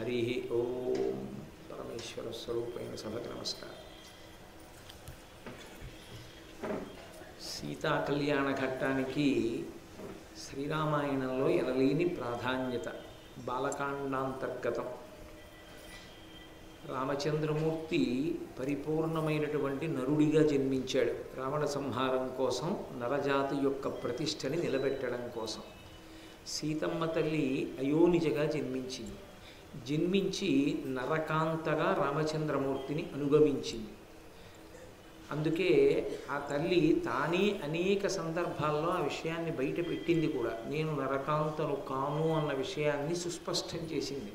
హరి ఓం పరమేశ్వర స్వరూపైన సభకు నమస్కారం సీతా కళ్యాణ ఘట్టానికి శ్రీరామాయణంలో ఎనలేని ప్రాధాన్యత బాలకాండాంతర్గతం రామచంద్రమూర్తి పరిపూర్ణమైనటువంటి నరుడిగా జన్మించాడు రావణ సంహారం కోసం నరజాతి యొక్క ప్రతిష్టని నిలబెట్టడం కోసం సీతమ్మ తల్లి అయోనిజగా జన్మించింది జన్మించి నరకాంతగా రామచంద్రమూర్తిని అనుగమించింది అందుకే ఆ తల్లి తానే అనేక సందర్భాల్లో ఆ విషయాన్ని బయట పెట్టింది కూడా నేను నరకాంతను కాను అన్న విషయాన్ని సుస్పష్టం చేసింది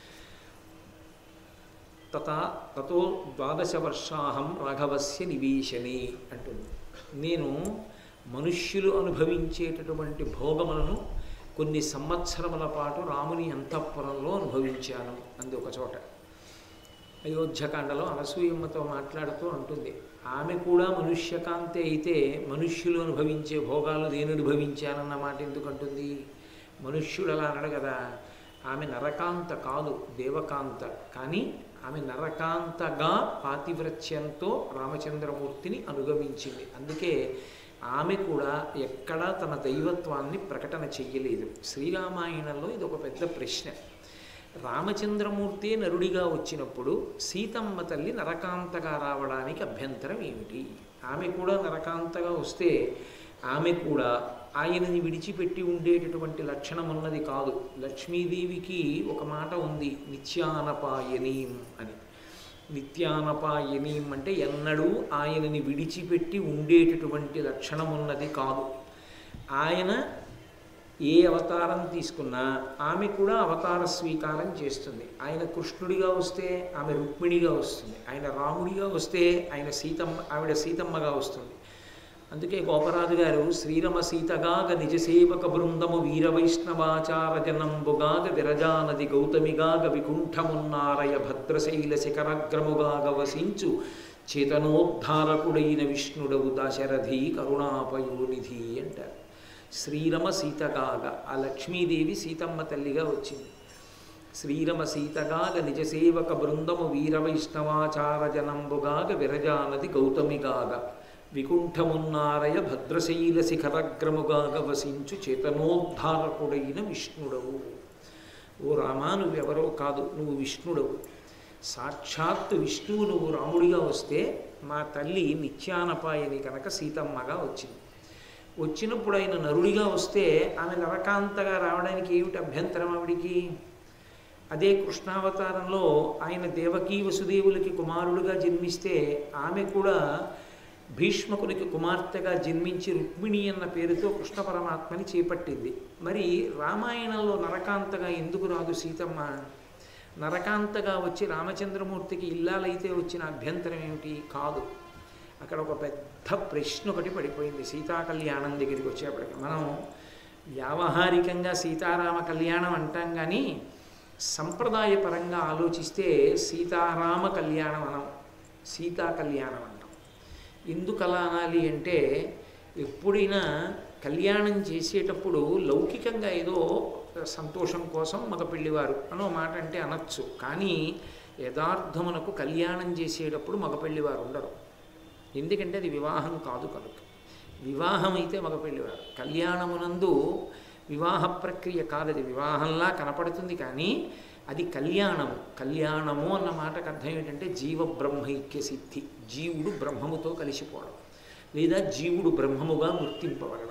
తథా తతో ద్వాదశ వర్షాహం రాఘవస్య నివేశనే అంటుంది నేను మనుష్యులు అనుభవించేటటువంటి భోగములను కొన్ని సంవత్సరముల పాటు రాముని అంతఃపురంలో అనుభవించాను అంది ఒక చోట అయోధ్యకాండలో అనసూయమ్మతో మాట్లాడుతూ అంటుంది ఆమె కూడా మనుష్యకాంతే అయితే మనుష్యులు అనుభవించే భోగాలు నేను అనుభవించానన్న మాట ఎందుకు అంటుంది మనుష్యుడు అలా అనడు కదా ఆమె నరకాంత కాదు దేవకాంత కానీ ఆమె నరకాంతగా పాతివ్రత్యంతో రామచంద్రమూర్తిని అనుగమించింది అందుకే ఆమె కూడా ఎక్కడా తన దైవత్వాన్ని ప్రకటన చెయ్యలేదు శ్రీరామాయణంలో ఇది ఒక పెద్ద ప్రశ్న రామచంద్రమూర్తి నరుడిగా వచ్చినప్పుడు సీతమ్మ తల్లి నరకాంతగా రావడానికి అభ్యంతరం ఏమిటి ఆమె కూడా నరకాంతగా వస్తే ఆమె కూడా ఆయనని విడిచిపెట్టి ఉండేటటువంటి లక్షణం ఉన్నది కాదు లక్ష్మీదేవికి ఒక మాట ఉంది నిత్యానపాయనీం అని నిత్యానపాయనీం అంటే ఎన్నడూ ఆయనని విడిచిపెట్టి ఉండేటటువంటి లక్షణం ఉన్నది కాదు ఆయన ఏ అవతారం తీసుకున్నా ఆమె కూడా అవతార స్వీకారం చేస్తుంది ఆయన కృష్ణుడిగా వస్తే ఆమె రుక్మిణిగా వస్తుంది ఆయన రాముడిగా వస్తే ఆయన సీతమ్మ ఆవిడ సీతమ్మగా వస్తుంది అందుకే గోపరాజు గారు శ్రీరమ సీతగాగ నిజసేవక బృందము వీరవైష్ణవాచార జనంబుగాగ విరజానది గౌతమిగాగ వికుంఠమున్నారయ భద్రశైల శిఖరగ్రముగాగ వసించు చేతనోద్ధారకుడైన విష్ణుడవు దశరథి కరుణాపయోనిధి అంటారు శ్రీరమ సీతగాగ ఆ లక్ష్మీదేవి సీతమ్మ తల్లిగా వచ్చింది శ్రీరమ సీతగాగ నిజసేవక బృందము వీరవైష్ణవాచార జనంబుగాగ విరజానది గౌతమిగాగ వికుంఠమున్నారయ భద్రశైల శిఖరగ్రముగాగ వసించు చేతనోద్ధారకుడైన విష్ణుడవు ఓ రామా నువ్వెవరో కాదు నువ్వు విష్ణుడవు సాక్షాత్ విష్ణువు నువ్వు రాముడిగా వస్తే మా తల్లి నిత్యానపాయని కనుక సీతమ్మగా వచ్చింది వచ్చినప్పుడు ఆయన నరుడిగా వస్తే ఆమె నరకాంతగా రావడానికి ఏమిటి అభ్యంతరం ఆవిడికి అదే కృష్ణావతారంలో ఆయన దేవకీ వసుదేవులకి కుమారుడుగా జన్మిస్తే ఆమె కూడా భీష్మకునికి కుమార్తెగా జన్మించి రుక్మిణి అన్న పేరుతో కృష్ణ పరమాత్మని చేపట్టింది మరి రామాయణంలో నరకాంతగా ఎందుకు రాదు సీతమ్మ నరకాంతగా వచ్చి రామచంద్రమూర్తికి ఇల్లాలైతే వచ్చిన అభ్యంతరం ఏమిటి కాదు అక్కడ ఒక పెద్ద ప్రశ్న ఒకటి పడిపోయింది సీతా కళ్యాణం దగ్గరికి వచ్చేప్పటికి మనం వ్యావహారికంగా సీతారామ కళ్యాణం అంటాం కానీ సంప్రదాయపరంగా ఆలోచిస్తే సీతారామ కళ్యాణం అనం సీతా కళ్యాణం అంటాం ఎందుకు అలా అనాలి అంటే ఎప్పుడైనా కళ్యాణం చేసేటప్పుడు లౌకికంగా ఏదో సంతోషం కోసం మగ పెళ్లివారు అనో మాట అంటే అనొచ్చు కానీ యథార్థమునకు కళ్యాణం చేసేటప్పుడు మగ పెళ్లివారు ఉండరు ఎందుకంటే అది వివాహం కాదు కనుక వివాహం అయితే మగ పెళ్లివారు కళ్యాణమునందు వివాహ ప్రక్రియ కాదది వివాహంలా కనపడుతుంది కానీ అది కళ్యాణము కళ్యాణము అన్న మాటకు అర్థం ఏంటంటే జీవ బ్రహ్మైక్య సిద్ధి జీవుడు బ్రహ్మముతో కలిసిపోవడం లేదా జీవుడు బ్రహ్మముగా గుర్తింపబడడం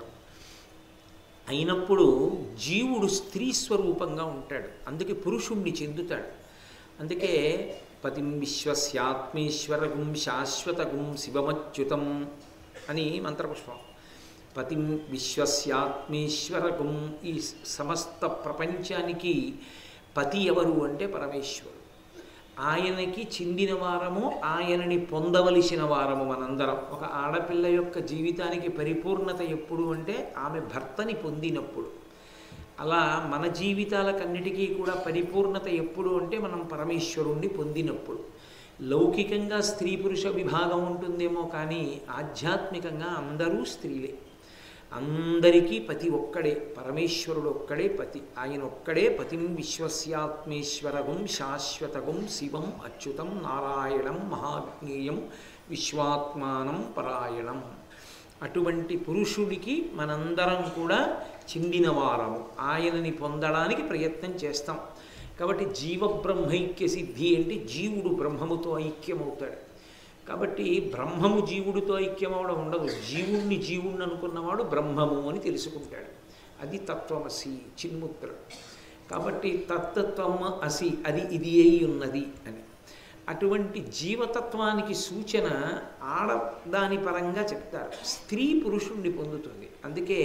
అయినప్పుడు జీవుడు స్త్రీ స్వరూపంగా ఉంటాడు అందుకే పురుషుణ్ణి చెందుతాడు అందుకే పతిం విశ్వస్యాత్మేశ్వరగుం శాశ్వతగుం శివమచ్యుతం అని మంత్రపుష్పం పతిం విశ్వస్యాత్మేశ్వరగుం ఈ సమస్త ప్రపంచానికి పతి ఎవరు అంటే పరమేశ్వరుడు ఆయనకి చెందిన వారము ఆయనని పొందవలసిన వారము మనందరం ఒక ఆడపిల్ల యొక్క జీవితానికి పరిపూర్ణత ఎప్పుడు అంటే ఆమె భర్తని పొందినప్పుడు అలా మన జీవితాలకన్నిటికీ కూడా పరిపూర్ణత ఎప్పుడు అంటే మనం పరమేశ్వరుణ్ణి పొందినప్పుడు లౌకికంగా స్త్రీ పురుష విభాగం ఉంటుందేమో కానీ ఆధ్యాత్మికంగా అందరూ స్త్రీలే అందరికీ పతి ఒక్కడే పరమేశ్వరుడు ఒక్కడే పతి ఆయన ఒక్కడే పతిం విశ్వస్యాత్మేశ్వరగం శాశ్వతగం శివం అచ్యుతం నారాయణం మహాజ్ఞేయం విశ్వాత్మానం పరాయణం అటువంటి పురుషుడికి మనందరం కూడా చెందిన వారము ఆయనని పొందడానికి ప్రయత్నం చేస్తాం కాబట్టి జీవబ్రహ్మైక్య సిద్ధి అంటే జీవుడు బ్రహ్మముతో ఐక్యమవుతాడు కాబట్టి బ్రహ్మము జీవుడితో ఐక్యమవడం ఉండదు జీవుణ్ణి జీవుణ్ణి అనుకున్నవాడు బ్రహ్మము అని తెలుసుకుంటాడు అది తత్వమసి చిన్ముద్ర కాబట్టి తత్తత్వం అసి అది ఇది అయి ఉన్నది అని అటువంటి జీవతత్వానికి సూచన ఆడదాని పరంగా చెప్తారు స్త్రీ పురుషుణ్ణి పొందుతుంది అందుకే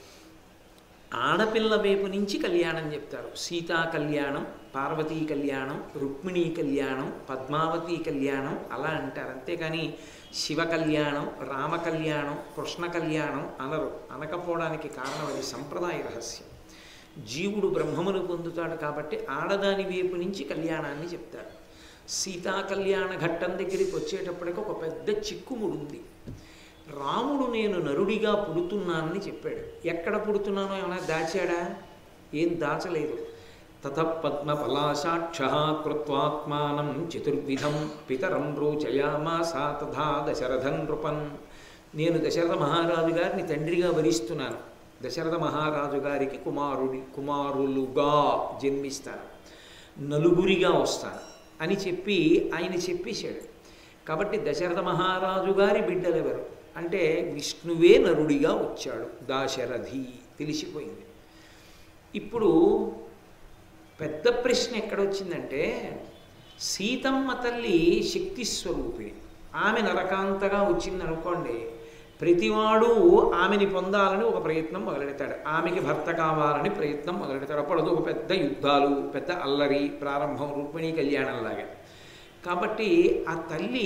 ఆడపిల్ల వైపు నుంచి కళ్యాణం చెప్తారు సీతా కళ్యాణం పార్వతీ కళ్యాణం రుక్మిణీ కళ్యాణం పద్మావతి కళ్యాణం అలా అంటారు అంతేకాని శివ కళ్యాణం రామ కళ్యాణం కృష్ణ కళ్యాణం అనరు అనకపోవడానికి కారణం అది సంప్రదాయ రహస్యం జీవుడు బ్రహ్మమును పొందుతాడు కాబట్టి ఆడదాని వైపు నుంచి కళ్యాణాన్ని చెప్తారు సీతా కళ్యాణ ఘట్టం దగ్గరికి వచ్చేటప్పటికి ఒక పెద్ద చిక్కుముడు ఉంది రాముడు నేను నరుడిగా పుడుతున్నానని చెప్పాడు ఎక్కడ పుడుతున్నానో ఏమైనా దాచాడా ఏం దాచలేదు తత పద్మ పలాశాక్ష కృత్వాత్మానం చతుర్విధం పితరం రోచయామాసా తథా దశరథన్ నృపన్ నేను దశరథ మహారాజు గారిని తండ్రిగా వరిస్తున్నాను దశరథ మహారాజు గారికి కుమారుడి కుమారులుగా జన్మిస్తాను నలుగురిగా వస్తాను అని చెప్పి ఆయన చెప్పేశాడు కాబట్టి దశరథ మహారాజు గారి బిడ్డలెవరు అంటే విష్ణువే నరుడిగా వచ్చాడు దాశరథి తెలిసిపోయింది ఇప్పుడు పెద్ద ప్రశ్న ఎక్కడొచ్చిందంటే సీతమ్మ తల్లి శక్తి స్వరూపిణి ఆమె నరకాంతగా వచ్చింది అనుకోండి ప్రతివాడు ఆమెని పొందాలని ఒక ప్రయత్నం మొదలెడతాడు ఆమెకి భర్త కావాలని ప్రయత్నం మొదలెడతాడు అప్పుడు అది ఒక పెద్ద యుద్ధాలు పెద్ద అల్లరి ప్రారంభం రుక్మిణీ కళ్యాణంలాగా కాబట్టి ఆ తల్లి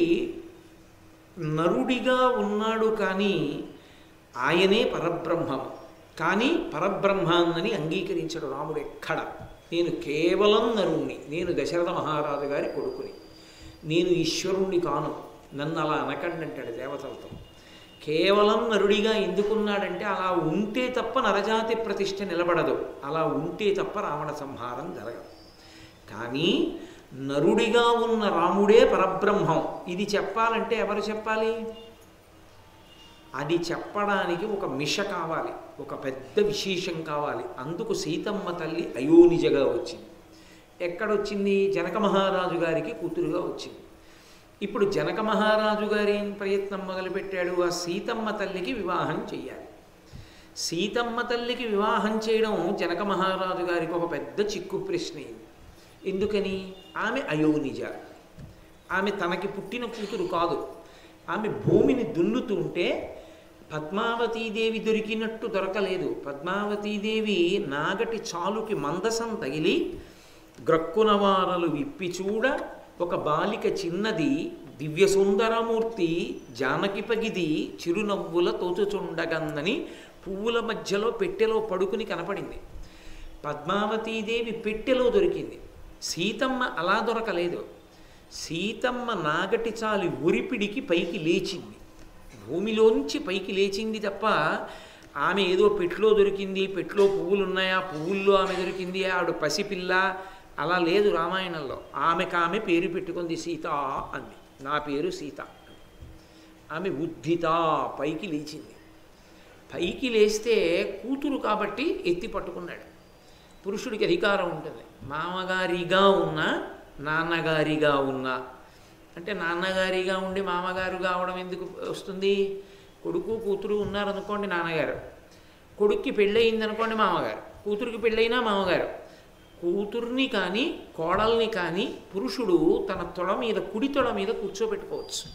నరుడిగా ఉన్నాడు కానీ ఆయనే పరబ్రహ్మం కానీ పరబ్రహ్మాన్నని అంగీకరించడు రాముడు ఎక్కడ నేను కేవలం నరుణ్ణి నేను దశరథ మహారాజు గారి కొడుకుని నేను ఈశ్వరుణ్ణి కాను నన్ను అలా అనకండి అంటాడు దేవతలతో కేవలం నరుడిగా ఎందుకున్నాడంటే అలా ఉంటే తప్ప నరజాతి ప్రతిష్ట నిలబడదు అలా ఉంటే తప్ప రావణ సంహారం జరగదు కానీ నరుడిగా ఉన్న రాముడే పరబ్రహ్మం ఇది చెప్పాలంటే ఎవరు చెప్పాలి అది చెప్పడానికి ఒక మిష కావాలి ఒక పెద్ద విశేషం కావాలి అందుకు సీతమ్మ తల్లి అయోనిజగా వచ్చింది ఎక్కడొచ్చింది జనక మహారాజు గారికి కూతురుగా వచ్చింది ఇప్పుడు జనక మహారాజు గారి ఏం ప్రయత్నం మొదలుపెట్టాడు ఆ సీతమ్మ తల్లికి వివాహం చెయ్యాలి సీతమ్మ తల్లికి వివాహం చేయడం జనక మహారాజు గారికి ఒక పెద్ద చిక్కు ప్రశ్న అయింది ఎందుకని ఆమె అయోనిజ ఆమె తనకి పుట్టిన కూతురు కాదు ఆమె భూమిని దున్నుతుంటే పద్మావతీదేవి దొరికినట్టు దొరకలేదు పద్మావతీదేవి నాగటి చాలుకి మందసం తగిలి గ్రక్కునవారలు విప్పి చూడ ఒక బాలిక చిన్నది దివ్య సుందరమూర్తి జానకి పగిది చిరునవ్వుల తోచుచుండగందని పువ్వుల మధ్యలో పెట్టెలో పడుకుని కనపడింది పద్మావతీదేవి పెట్టెలో దొరికింది సీతమ్మ అలా దొరకలేదు సీతమ్మ నాగటి చాలి ఉరిపిడికి పైకి లేచింది భూమిలోంచి పైకి లేచింది తప్ప ఆమె ఏదో పెట్లో దొరికింది పెట్లో పువ్వులు ఉన్నాయా పువ్వుల్లో ఆమె దొరికింది ఆవిడ పసిపిల్ల అలా లేదు రామాయణంలో ఆమెకు ఆమె పేరు పెట్టుకుంది సీత అంది నా పేరు సీత ఆమె ఉద్ధిత పైకి లేచింది పైకి లేస్తే కూతురు కాబట్టి ఎత్తి పట్టుకున్నాడు పురుషుడికి అధికారం ఉంటుంది మామగారిగా ఉన్నా నాన్నగారిగా ఉన్నా అంటే నాన్నగారిగా ఉండి మామగారు కావడం ఎందుకు వస్తుంది కొడుకు కూతురు ఉన్నారనుకోండి నాన్నగారు కొడుక్కి పెళ్ళయింది అనుకోండి మామగారు కూతురికి పెళ్ళైనా మామగారు కూతుర్ని కానీ కోడల్ని కానీ పురుషుడు తన తొడ మీద కుడి తొడ మీద కూర్చోబెట్టుకోవచ్చు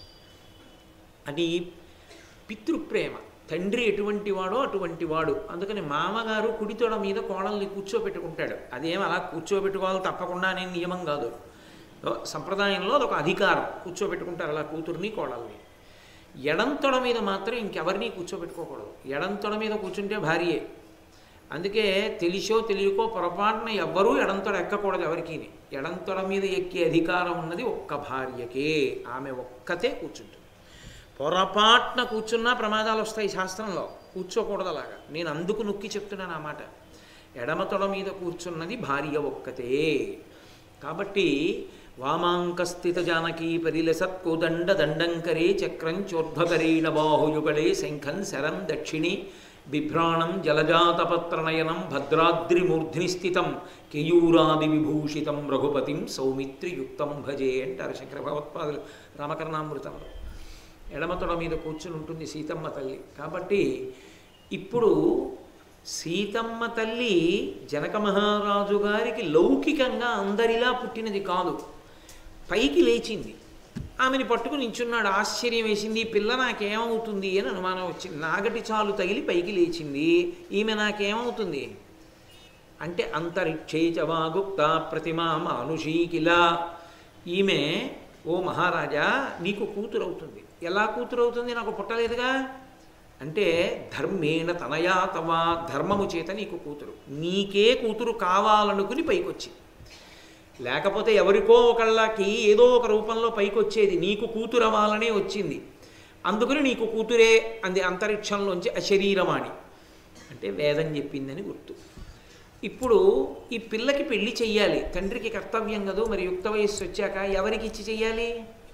అది పితృప్రేమ తండ్రి ఎటువంటి వాడో అటువంటి వాడు అందుకని మామగారు కుడితోడ మీద కోడల్ని కూర్చోబెట్టుకుంటాడు అదేం అలా కూర్చోబెట్టుకోవాలి తప్పకుండా అనే నియమం కాదు సంప్రదాయంలో అదొక అధికారం కూర్చోబెట్టుకుంటారు అలా కూతుర్ని కోడల్ని ఎడంతొడ మీద మాత్రం ఇంకెవరిని కూర్చోబెట్టుకోకూడదు ఎడంతొడ మీద కూర్చుంటే భార్యే అందుకే తెలిసో తెలియకో పొరపాటున ఎవ్వరూ ఎడంతొడ ఎక్కకూడదు ఎవరికి ఎడంతొడ మీద ఎక్కే అధికారం ఉన్నది ఒక్క భార్యకే ఆమె ఒక్కతే కూర్చుంటుంది పొరపాటున కూర్చున్నా ప్రమాదాలు వస్తాయి శాస్త్రంలో కూర్చోకూడదు అలాగా నేను అందుకు నొక్కి చెప్తున్నాను ఆ మాట ఎడమ తొడ మీద కూర్చున్నది భార్య ఒక్కతే కాబట్టి వామాంకస్థిత జానకీ పరిలసత్కోదండ దండంకరే చక్రం చోర్ధ్వకరేణ బాహుయుగళే శంఖం శరం దక్షిణి బిభ్రాణం జలజాతపత్రనయనం భద్రాద్రిమూర్ధ్ని స్థితం కేయూరాది విభూషితం రఘుపతిం సౌమిత్రియుక్తం భజే అంటారు శంకర భగవత్పాదులు రామకర్ణామృతంలో ఎడమతొడ మీద కూర్చుని ఉంటుంది సీతమ్మ తల్లి కాబట్టి ఇప్పుడు సీతమ్మ తల్లి జనక మహారాజు గారికి లౌకికంగా అందరిలా పుట్టినది కాదు పైకి లేచింది ఆమెని పట్టుకుని నించున్నాడు ఆశ్చర్యం వేసింది ఈ పిల్ల నాకేమవుతుంది అని అనుమానం వచ్చింది నాగటి చాలు తగిలి పైకి లేచింది ఈమె నాకేమవుతుంది అంటే అంతరిక్షేచవా గుప్త ప్రతిమా మానుషీకిల ఈమె ఓ మహారాజా నీకు కూతురు అవుతుంది ఎలా కూతురు అవుతుంది నాకు పుట్టలేదుగా అంటే ధర్మేణ తనయా తవా ధర్మము చేత నీకు కూతురు నీకే కూతురు కావాలనుకుని పైకొచ్చి లేకపోతే ఎవరికో ఒకళ్ళకి ఏదో ఒక రూపంలో పైకి వచ్చేది నీకు కూతురు అవ్వాలనే వచ్చింది అందుకని నీకు కూతురే అంది అంతరిక్షంలోంచి అశరీరవాణి అంటే వేదం చెప్పిందని గుర్తు ఇప్పుడు ఈ పిల్లకి పెళ్లి చెయ్యాలి తండ్రికి కర్తవ్యం కదూ మరి యుక్త వయస్సు వచ్చాక ఎవరికి ఇచ్చి చెయ్యాలి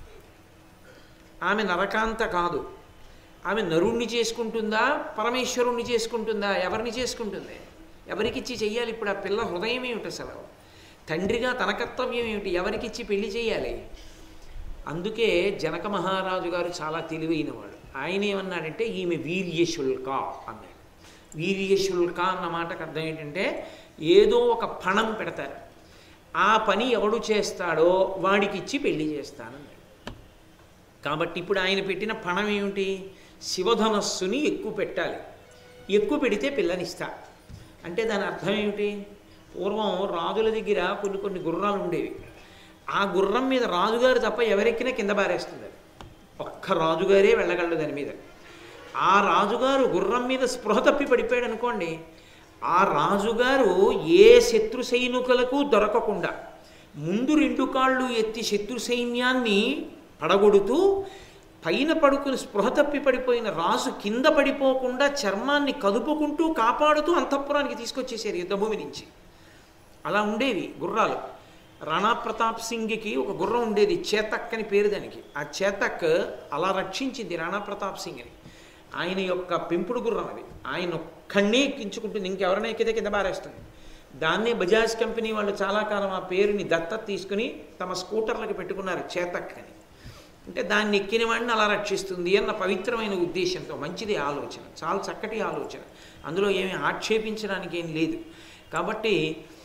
ఆమె నరకాంత కాదు ఆమె నరుణ్ణి చేసుకుంటుందా పరమేశ్వరుణ్ణి చేసుకుంటుందా ఎవరిని చేసుకుంటుంది ఎవరికిచ్చి చెయ్యాలి ఇప్పుడు ఆ పిల్ల హృదయం ఏమిటి అసలు తండ్రిగా తన కర్తవ్యం ఏమిటి ఎవరికిచ్చి పెళ్లి చేయాలి అందుకే జనక మహారాజు గారు చాలా తెలివైనవాడు ఆయన ఏమన్నాడంటే ఈమె వీర్యశుల్క అన్నాడు వీర్యశుల్క అన్న మాటకు అర్థం ఏంటంటే ఏదో ఒక పణం పెడతారు ఆ పని ఎవడు చేస్తాడో వాడికి ఇచ్చి పెళ్లి చేస్తానన్నాడు కాబట్టి ఇప్పుడు ఆయన పెట్టిన పణం ఏమిటి శివధనస్సుని ఎక్కువ పెట్టాలి ఎక్కువ పెడితే పిల్లనిస్తా అంటే దాని అర్థం ఏమిటి పూర్వం రాజుల దగ్గర కొన్ని కొన్ని గుర్రాలు ఉండేవి ఆ గుర్రం మీద రాజుగారు తప్ప ఎవరెక్కినా కింద బారేస్తుంది అది ఒక్క రాజుగారే వెళ్ళగలడు దాని మీద ఆ రాజుగారు గుర్రం మీద స్పృహ తప్పి పడిపోయాడు అనుకోండి ఆ రాజుగారు ఏ శత్రు సైనికులకు దొరకకుండా ముందు రెండు కాళ్ళు ఎత్తి శత్రు సైన్యాన్ని పడగొడుతూ పైన పడుకుని స్పృహ తప్పి పడిపోయిన రాజు కింద పడిపోకుండా చర్మాన్ని కదుపుకుంటూ కాపాడుతూ అంతఃపురానికి తీసుకొచ్చేసారు యుద్ధభూమి నుంచి అలా ఉండేవి గుర్రాలు రాణా ప్రతాప్ సింగ్కి ఒక గుర్రం ఉండేది చేతక్ అని పేరు దానికి ఆ చేతక్ అలా రక్షించింది రాణా ప్రతాప్ సింగ్ని ఆయన యొక్క పెంపుడు గుర్రం అది ఆయన ఒక్కడే ఎక్కించుకుంటుంది ఇంకెవరైనా ఎక్కితే కింద బారేస్తుంది దాన్నే బజాజ్ కంపెనీ వాళ్ళు చాలా కాలం ఆ పేరుని దత్తత తీసుకుని తమ స్కూటర్లకు పెట్టుకున్నారు చేతక్ అని అంటే దాన్ని ఎక్కిన వాడిని అలా రక్షిస్తుంది అన్న పవిత్రమైన ఉద్దేశంతో మంచిది ఆలోచన చాలా చక్కటి ఆలోచన అందులో ఏమి ఆక్షేపించడానికి ఏం లేదు కాబట్టి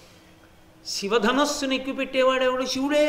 శివధనస్సును ఎక్కువ పెట్టేవాడెవడు శివుడే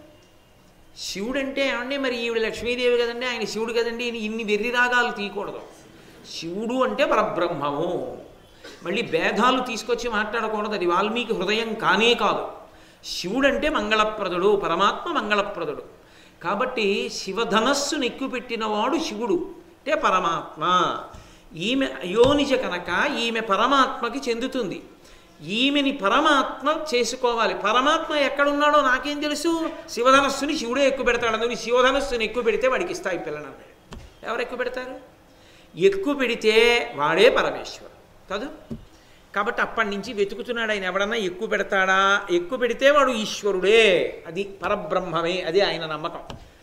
శివుడంటే ఏమండి మరి ఈవిడ లక్ష్మీదేవి కదండి ఆయన శివుడు కదండి ఈయన ఇన్ని వెర్రి రాగాలు తీయకూడదు శివుడు అంటే పరబ్రహ్మము మళ్ళీ భేదాలు తీసుకొచ్చి మాట్లాడకూడదు అది వాల్మీకి హృదయం కానే కాదు శివుడంటే మంగళప్రదుడు పరమాత్మ మంగళప్రదుడు కాబట్టి శివధనస్సును ఎక్కువ పెట్టినవాడు శివుడు అంటే పరమాత్మ ఈమె అయోనిజ కనుక ఈమె పరమాత్మకి చెందుతుంది ఈమెని పరమాత్మ చేసుకోవాలి పరమాత్మ ఎక్కడున్నాడో నాకేం తెలుసు శివధనస్సుని శివుడే ఎక్కువ పెడతాడు అందుకని శివధనస్సుని ఎక్కువ పెడితే వాడికి ఇస్తాయి పిల్లని అన్నాడు ఎవరు ఎక్కువ పెడతారు ఎక్కువ పెడితే వాడే పరమేశ్వరుడు కాదు కాబట్టి అప్పటి నుంచి వెతుకుతున్నాడు ఆయన ఎవడన్నా ఎక్కువ పెడతాడా ఎక్కువ పెడితే వాడు ఈశ్వరుడే అది పరబ్రహ్మమే అది ఆయన నమ్మకం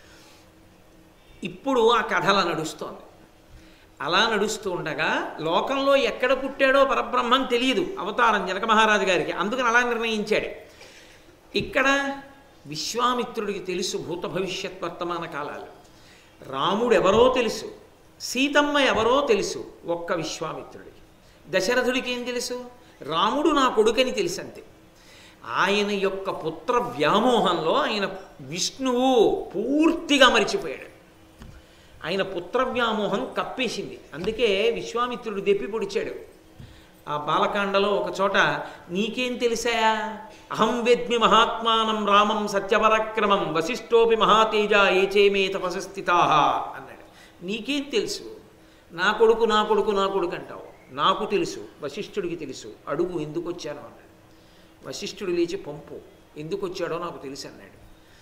ఇప్పుడు ఆ కథ అలా నడుస్తోంది అలా నడుస్తూ ఉండగా లోకంలో ఎక్కడ పుట్టాడో పరబ్రహ్మం తెలియదు అవతారం జనక మహారాజు గారికి అందుకని అలా నిర్ణయించాడు ఇక్కడ విశ్వామిత్రుడికి తెలుసు భూత భవిష్యత్ వర్తమాన కాలాలు రాముడు ఎవరో తెలుసు సీతమ్మ ఎవరో తెలుసు ఒక్క విశ్వామిత్రుడికి దశరథుడికి ఏం తెలుసు రాముడు నా కొడుకని తెలుసు అంతే ఆయన యొక్క పుత్ర వ్యామోహంలో ఆయన విష్ణువు పూర్తిగా మరిచిపోయాడు ఆయన పుత్ర వ్యామోహం కప్పేసింది అందుకే విశ్వామిత్రుడు దెప్పి పొడిచాడు ఆ బాలకాండలో ఒక చోట నీకేం తెలిసాయా అహం వెద్మి మహాత్మానం రామం సత్యపరాక్రమం వశిష్ఠోపి మహాతేజ ఏచేమే తపసస్థితా అన్నాడు నీకేం తెలుసు నా కొడుకు నా కొడుకు నా కొడుకు అంటావు నాకు తెలుసు వశిష్ఠుడికి తెలుసు అడుగు ఎందుకు వచ్చాను అన్నాడు వశిష్ఠుడు లేచి పంపు ఎందుకు వచ్చాడో నాకు తెలుసు అన్నాడు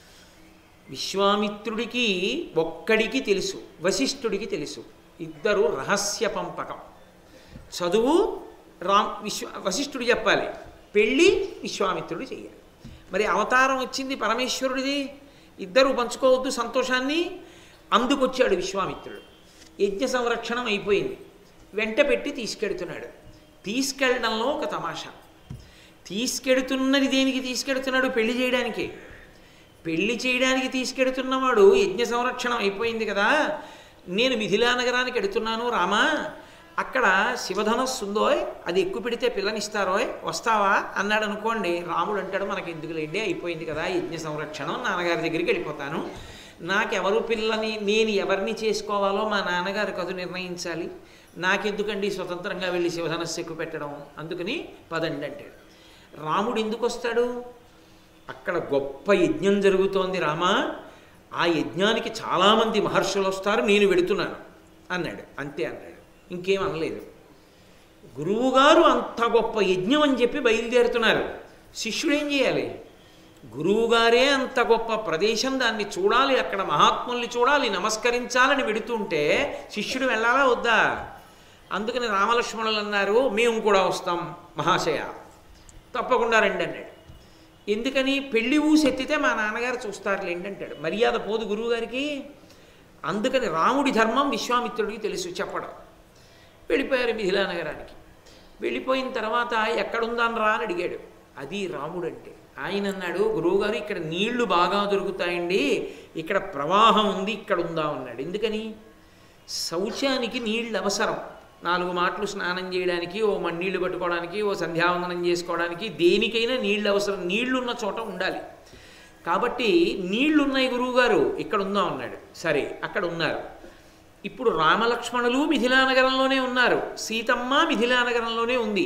విశ్వామిత్రుడికి ఒక్కడికి తెలుసు వశిష్ఠుడికి తెలుసు ఇద్దరు రహస్య పంపకం చదువు రామ్ విశ్వ వశిష్ఠుడు చెప్పాలి పెళ్ళి విశ్వామిత్రుడు చేయాలి మరి అవతారం వచ్చింది పరమేశ్వరుడిది ఇద్దరు పంచుకోవద్దు సంతోషాన్ని అందుకొచ్చాడు విశ్వామిత్రుడు యజ్ఞ సంరక్షణం అయిపోయింది వెంట పెట్టి తీసుకెడుతున్నాడు తీసుకెళ్ళడంలో ఒక తమాషా తీసుకెడుతున్నది దేనికి తీసుకెడుతున్నాడు పెళ్లి చేయడానికి పెళ్లి చేయడానికి తీసుకెడుతున్నవాడు యజ్ఞ సంరక్షణం అయిపోయింది కదా నేను మిథిలా నగరానికి ఎడుతున్నాను రామా అక్కడ శివధనస్సు ఉందోయ్ అది ఎక్కువ పెడితే పిల్లనిస్తారోయ్ వస్తావా అన్నాడు అనుకోండి రాముడు అంటాడు మనకి ఎందుకులేండి అయిపోయింది కదా యజ్ఞ సంరక్షణం నాన్నగారి దగ్గరికి వెళ్ళిపోతాను నాకెవరు పిల్లని నేను ఎవరిని చేసుకోవాలో మా నాన్నగారు కదు నిర్ణయించాలి నాకెందుకండి స్వతంత్రంగా వెళ్ళి శివధనస్సు ఎక్కువ పెట్టడం అందుకని పదండి అంటాడు రాముడు ఎందుకు వస్తాడు అక్కడ గొప్ప యజ్ఞం జరుగుతోంది రామా ఆ యజ్ఞానికి చాలామంది మహర్షులు వస్తారు నేను వెడుతున్నాను అన్నాడు అంతే అన్నాడు ఇంకేం అనలేదు గురువుగారు అంత గొప్ప యజ్ఞం అని చెప్పి బయలుదేరుతున్నారు శిష్యుడు ఏం చేయాలి గురువుగారే అంత గొప్ప ప్రదేశం దాన్ని చూడాలి అక్కడ మహాత్ముల్ని చూడాలి నమస్కరించాలని వెడుతుంటే శిష్యుడు వెళ్ళాలా వద్దా అందుకని రామలక్ష్మణులు అన్నారు మేము కూడా వస్తాం మహాశయ తప్పకుండా రండి అన్నాడు ఎందుకని పెళ్లి ఊసి ఎత్తితే మా నాన్నగారు చూస్తారులేండి అంటాడు మర్యాద పోదు గురువుగారికి అందుకని రాముడి ధర్మం విశ్వామిత్రుడికి తెలుసు చెప్పడం వెళ్ళిపోయారు మిథిలా నగరానికి వెళ్ళిపోయిన తర్వాత ఎక్కడుందాన్ రా అని అడిగాడు అది రాముడు అంటే ఆయన అన్నాడు గురువుగారు ఇక్కడ నీళ్లు బాగా దొరుకుతాయండి ఇక్కడ ప్రవాహం ఉంది ఇక్కడ ఉందా అన్నాడు ఎందుకని శౌచానికి నీళ్ళు అవసరం నాలుగు మాటలు స్నానం చేయడానికి ఓ మన్నీళ్లు పట్టుకోవడానికి ఓ సంధ్యావందనం చేసుకోవడానికి దేనికైనా నీళ్ళు అవసరం నీళ్లున్న చోట ఉండాలి కాబట్టి నీళ్లున్నాయి గురువుగారు ఇక్కడ ఉందా అన్నాడు సరే అక్కడ ఉన్నారు ఇప్పుడు రామలక్ష్మణులు మిథిలా నగరంలోనే ఉన్నారు సీతమ్మ మిథిలా నగరంలోనే ఉంది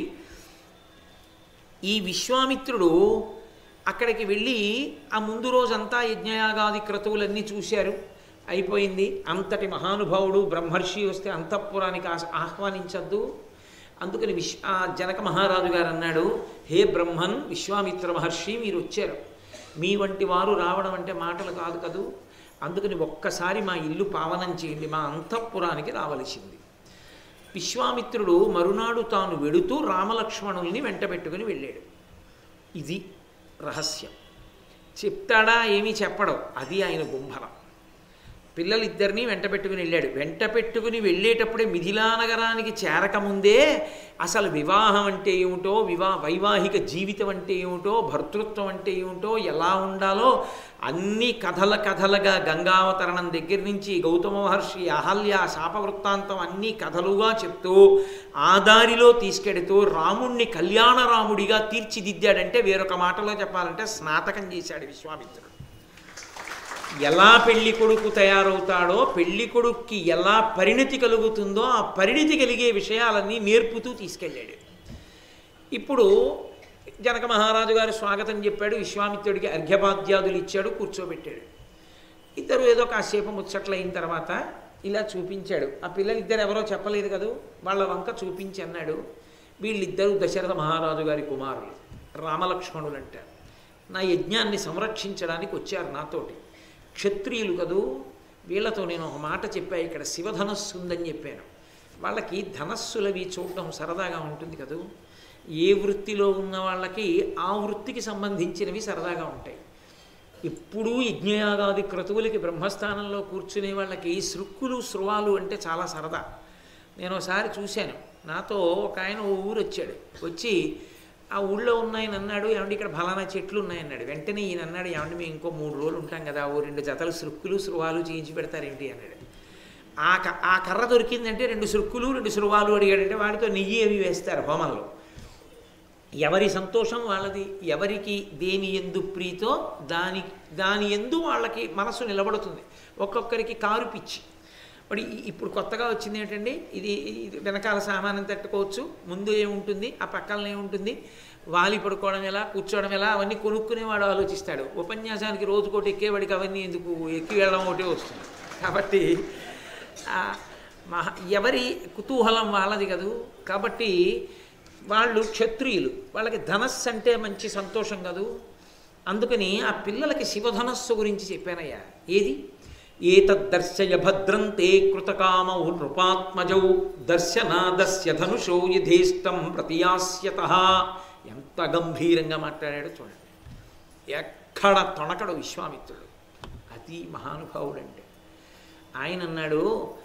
ఈ విశ్వామిత్రుడు అక్కడికి వెళ్ళి ఆ ముందు రోజంతా యజ్ఞయాగాది క్రతువులన్నీ చూశారు అయిపోయింది అంతటి మహానుభావుడు బ్రహ్మర్షి వస్తే అంతఃపురానికి ఆహ్- ఆహ్వానించద్దు అందుకని విశ్వ ఆ జనక మహారాజు గారు అన్నాడు హే బ్రహ్మన్ విశ్వామిత్ర మహర్షి మీరు వచ్చారు మీ వంటి వారు రావడం అంటే మాటలు కాదు కదూ అందుకని ఒక్కసారి మా ఇల్లు పావనం చేయండి మా అంతఃపురానికి రావలసింది విశ్వామిత్రుడు మరునాడు తాను వెడుతూ రామలక్ష్మణుల్ని వెంటబెట్టుకుని వెళ్ళాడు ఇది రహస్యం చెప్తాడా ఏమీ చెప్పడం అది ఆయన గుంభరం పిల్లలిద్దరినీ వెంట పెట్టుకుని వెళ్ళాడు వెంట పెట్టుకుని వెళ్ళేటప్పుడే మిథిలా నగరానికి చేరకముందే అసలు వివాహం అంటే ఏమిటో వివా వైవాహిక జీవితం అంటే ఏమిటో భర్తృత్వం అంటే ఏమిటో ఎలా ఉండాలో అన్ని కథల కథలుగా గంగావతరణం దగ్గర నుంచి గౌతమ మహర్షి అహల్య శాపవృత్తాంతం అన్ని కథలుగా చెప్తూ ఆ దారిలో తీసుకెడుతూ రాముణ్ణి కళ్యాణ రాముడిగా తీర్చిదిద్దాడంటే వేరొక మాటలో చెప్పాలంటే స్నాతకం చేశాడు విశ్వామిత్రుడు ఎలా పెళ్లి కొడుకు తయారవుతాడో పెళ్లి కొడుక్కి ఎలా పరిణతి కలుగుతుందో ఆ పరిణతి కలిగే విషయాలన్నీ నేర్పుతూ తీసుకెళ్ళాడు ఇప్పుడు జనక మహారాజు గారు స్వాగతం చెప్పాడు విశ్వామిత్రుడికి అర్ఘ్యపాద్యాదులు ఇచ్చాడు కూర్చోబెట్టాడు ఇద్దరు ఏదో కాసేపు ముచ్చట్లయిన తర్వాత ఇలా చూపించాడు ఆ పిల్లలు ఇద్దరు ఎవరో చెప్పలేదు కదూ వాళ్ళ వంక చూపించి అన్నాడు వీళ్ళిద్దరూ దశరథ మహారాజు గారి కుమారులు రామలక్ష్మణులు అంటారు నా యజ్ఞాన్ని సంరక్షించడానికి వచ్చారు నాతోటి క్షత్రియులు కదూ వీళ్ళతో నేను ఒక మాట చెప్పా ఇక్కడ శివధనస్సు ఉందని చెప్పాను వాళ్ళకి ధనస్సులవి చూడడం సరదాగా ఉంటుంది కదూ ఏ వృత్తిలో ఉన్న వాళ్ళకి ఆ వృత్తికి సంబంధించినవి సరదాగా ఉంటాయి ఎప్పుడూ యజ్ఞయాగాది క్రతువులకి బ్రహ్మస్థానంలో కూర్చునే వాళ్ళకి సృక్కులు స్రువాలు అంటే చాలా సరదా నేను ఒకసారి చూశాను నాతో ఒక ఆయన ఓ ఊరు వచ్చాడు వచ్చి ఆ ఊళ్ళో ఉన్నాయని అన్నాడు ఏమంటే ఇక్కడ ఫలానా చెట్లు ఉన్నాయన్నాడు వెంటనే ఈయన అన్నాడు ఏమంటే మేము ఇంకో మూడు రోజులు ఉంటాం కదా ఓ రెండు జతలు సృక్కులు స్రువాలు చేయించి పెడతారేంటి అన్నాడు ఆ క ఆ కర్ర దొరికిందంటే రెండు సృక్కులు రెండు సురువాలు అడిగాడంటే వాటితో నెయ్యి అవి వేస్తారు హోమంలో ఎవరి సంతోషం వాళ్ళది ఎవరికి దేని ఎందు ప్రీతో దాని దాని ఎందు వాళ్ళకి మనసు నిలబడుతుంది ఒక్కొక్కరికి కారు పిచ్చి మరి ఈ- ఇప్పుడు కొత్తగా వచ్చింది ఏంటండి ఇది ఇది వెనకాల సామానం తట్టుకోవచ్చు ముందు ఏముంటుంది ఆ పక్కన ఏముంటుంది వాలి పడుకోవడం ఎలా కూర్చోవడం ఎలా అవన్నీ కొనుక్కునేవాడు ఆలోచిస్తాడు ఉపన్యాసానికి రోజుకోటి ఎక్కేవాడికి అవన్నీ ఎందుకు ఎక్కి వెళ్ళడం ఒకటే వస్తుంది కాబట్టి ఆ, మహా ఎవరి కుతూహలం వాళ్ళది కదూ కాబట్టి వాళ్ళు క్షత్రియులు వాళ్ళకి ధనస్సు అంటే మంచి సంతోషం కదూ అందుకని ఆ పిల్లలకి శివధనస్సు గురించి చెప్పానయ్యా ఏది ఏతద్దర్శయ భద్రం తే కృతకామౌ నృపాత్మజౌ దర్శనాదస్య ధనుషో యథేష్టం ప్రతియాస్యత ఎంత గంభీరంగా మాట్లాడాడో చూడండి ఎక్కడ తొణకడు విశ్వామిత్రుడు అతి మహానుభావుడంటే ఆయన అన్నాడు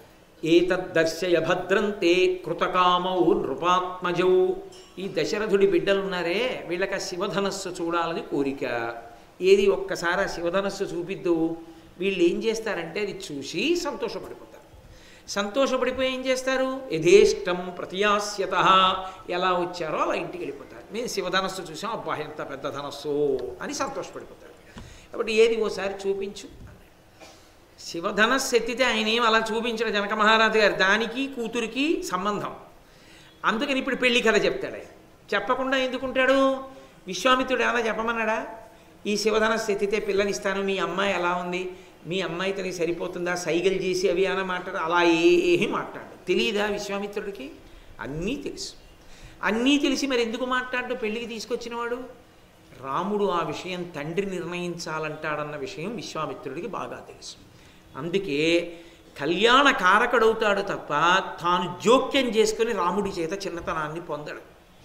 ఏతద్దర్శయ భద్రం తే కృతకామౌ నృపాత్మజౌ ఈ దశరథుడి బిడ్డలున్నారే వీళ్ళకి ఆ శివధనస్సు చూడాలని కోరిక ఏది ఒక్కసారి ఆ శివధనస్సు చూపిద్దు వీళ్ళు ఏం చేస్తారంటే అది చూసి సంతోషపడిపోతారు సంతోషపడిపోయి ఏం చేస్తారు యథేష్టం ప్రతియాస్యత ఎలా వచ్చారో అలా ఇంటికి వెళ్ళిపోతారు మేము శివధనస్సు చూసాం అబ్బా ఎంత పెద్ద ధనస్సు అని సంతోషపడిపోతారు కాబట్టి ఏది ఓసారి చూపించు అన్నాడు శివధనస్సు ఎత్తితే ఆయన ఏం అలా చూపించడు జనక మహారాజు గారు దానికి కూతురికి సంబంధం అందుకని ఇప్పుడు పెళ్లి కథ చెప్తాడు ఆయన చెప్పకుండా ఎందుకుంటాడు విశ్వామిత్రుడు ఏమైనా చెప్పమన్నాడా ఈ శివధనస్సు ఎత్తితే పిల్లనిస్తాను మీ అమ్మాయి ఎలా ఉంది మీ అమ్మాయి తనకి సరిపోతుందా సైగలు చేసి అవి అని మాట్లాడు అలా ఏమీ మాట్లాడు తెలియదా విశ్వామిత్రుడికి అన్నీ తెలుసు అన్నీ తెలిసి మరి ఎందుకు మాట్లాడు పెళ్ళికి తీసుకొచ్చినవాడు రాముడు ఆ విషయం తండ్రి నిర్ణయించాలంటాడన్న విషయం విశ్వామిత్రుడికి బాగా తెలుసు అందుకే కళ్యాణ కారకుడవుతాడు తప్ప తాను జోక్యం చేసుకుని రాముడి చేత చిన్నతనాన్ని పొందడు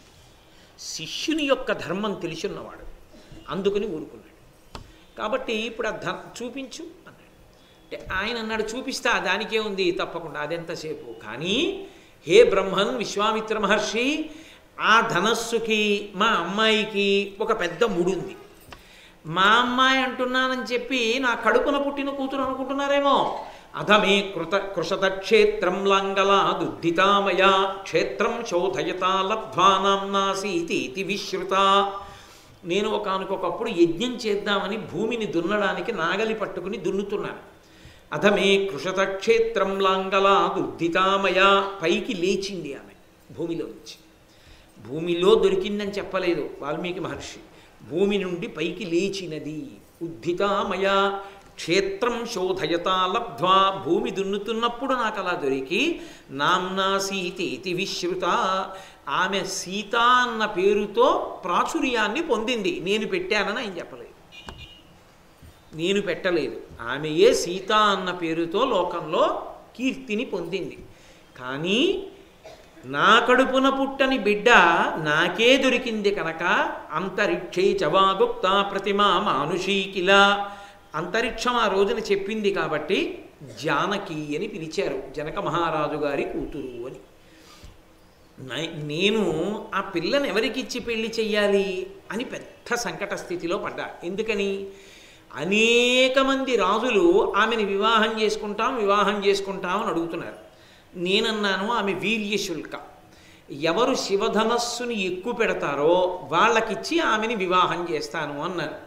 శిష్యుని యొక్క ధర్మం తెలిసున్నవాడు అందుకని ఊరుకున్నాడు కాబట్టి ఇప్పుడు ఆ ధ చూపించు అన్నాడు అంటే ఆయన అన్నాడు చూపిస్తా దానికే ఉంది తప్పకుండా అదెంతసేపు కానీ హే బ్రహ్మన్ విశ్వామిత్ర మహర్షి ఆ ధనస్సుకి మా అమ్మాయికి ఒక పెద్ద ముడుంది మా అమ్మాయి అంటున్నానని చెప్పి నా కడుపున పుట్టిన కూతురు అనుకుంటున్నారేమో అధమే కృత కృషత క్షేత్రం లంగలాదుద్ధితామయ క్షేత్రం శోధయతా లబ్ధ్వానాంనాసీతి విశ్రుత నేను ఒకనకొకప్పుడు యజ్ఞం చేద్దామని భూమిని దున్నడానికి నాగలి పట్టుకుని దున్నుతున్నాను అధమే కృషత క్షేత్రం లాంగలాదుద్ధితామయ పైకి లేచింది ఆమె భూమిలో నుంచి భూమిలో దొరికిందని చెప్పలేదు వాల్మీకి మహర్షి భూమి నుండి పైకి లేచినది ఉద్ధితామయ క్షేత్రం శోధయతా లబ్ధ్వా భూమి దున్నుతున్నప్పుడు నాకు అలా దొరికి నామ్నా సీతేతి విశ్రుత ఆమె సీత అన్న పేరుతో ప్రాచుర్యాన్ని పొందింది నేను పెట్టానని ఆయన చెప్పలేదు నేను పెట్టలేదు ఆమెయే సీత అన్న పేరుతో లోకంలో కీర్తిని పొందింది కానీ నా కడుపున పుట్టని బిడ్డ నాకే దొరికింది కనుక అంతరిక్షే చవాగుప్త ప్రతిమా మానుషీకిల అంతరిక్షం ఆ రోజున చెప్పింది కాబట్టి జానకి అని పిలిచారు జనక మహారాజు గారి కూతురు అని నై- నేను ఆ పిల్లని ఎవరికి ఇచ్చి పెళ్లి చెయ్యాలి అని పెద్ద సంకట స్థితిలో పడ్డా ఎందుకని అనేక మంది రాజులు ఆమెని వివాహం చేసుకుంటాం వివాహం చేసుకుంటాం అని అడుగుతున్నారు నేనన్నాను ఆమె వీర్యశుల్క ఎవరు శివధనస్సుని ఎక్కువ పెడతారో వాళ్ళకిచ్చి ఆమెని వివాహం చేస్తాను అన్నాను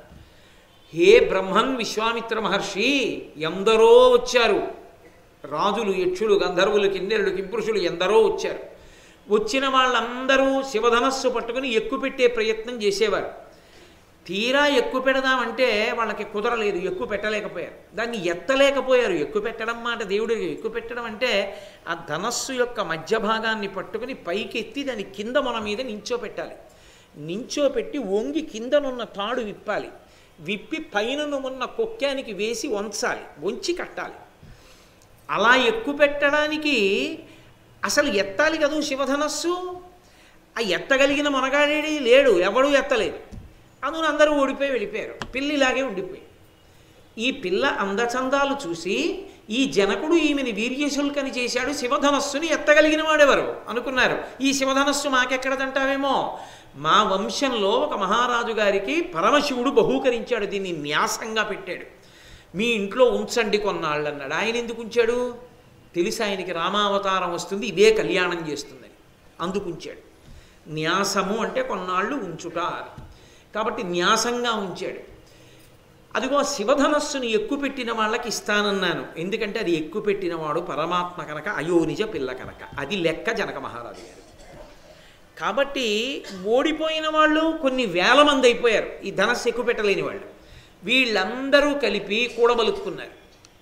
హే బ్రహ్మన్ విశ్వామిత్ర మహర్షి ఎందరో వచ్చారు రాజులు యక్షులు గంధర్వులు కిన్నెరులు కింపురుషులు ఎందరో వచ్చారు వచ్చిన వాళ్ళందరూ శివధనస్సు పట్టుకుని ఎక్కుపెట్టే ప్రయత్నం చేసేవారు తీరా ఎక్కువ పెడదామంటే వాళ్ళకి కుదరలేదు ఎక్కువ పెట్టలేకపోయారు దాన్ని ఎత్తలేకపోయారు ఎక్కువ పెట్టడం మాట దేవుడికి ఎక్కువ పెట్టడం అంటే ఆ ధనస్సు యొక్క మధ్య భాగాన్ని పట్టుకుని పైకి ఎత్తి దాని కింద మన మీద నించోపెట్టాలి నించోపెట్టి వంగి కిందనున్న తాడు విప్పాలి విప్పి పైన ఉన్న కొక్కానికి వేసి వంచాలి వంచి కట్టాలి అలా ఎక్కువ పెట్టడానికి అసలు ఎత్తాలి కదూ శివధనస్సు ఆ ఎత్తగలిగిన మనగాడేడి లేడు ఎవడూ ఎత్తలేదు అందులో అందరూ ఓడిపోయి వెళ్ళిపోయారు పిల్లిలాగే ఉండిపోయి ఈ పిల్ల అందచందాలు చూసి ఈ జనకుడు ఈమెని వీర్యశుల్కని చేశాడు శివధనస్సుని ఎత్తగలిగిన వాడెవరు అనుకున్నారు ఈ శివధనస్సు మాకెక్కడదంటావేమో మా వంశంలో ఒక మహారాజు గారికి పరమశివుడు బహూకరించాడు దీన్ని న్యాసంగా పెట్టాడు మీ ఇంట్లో ఉంచండి కొన్నాళ్ళు అన్నాడు ఆయన ఎందుకు ఉంచాడు తెలిసి ఆయనకి రామావతారం వస్తుంది ఇదే కళ్యాణం చేస్తుందని అందుకుంచాడు న్యాసము అంటే కొన్నాళ్ళు ఉంచుట అని కాబట్టి న్యాసంగా ఉంచాడు అదిగో శివధనస్సుని ఎక్కువ పెట్టిన వాళ్ళకి ఇస్తానన్నాను ఎందుకంటే అది ఎక్కువ పెట్టినవాడు పరమాత్మ కనుక అయోనిజ పిల్ల కనుక అది లెక్క జనక మహారాజు గారు కాబట్టి ఓడిపోయిన వాళ్ళు కొన్ని వేల మంది అయిపోయారు ఈ ధనస్సు ఎక్కువ పెట్టలేని వాళ్ళు వీళ్ళందరూ కలిపి కూడబలుక్కున్నారు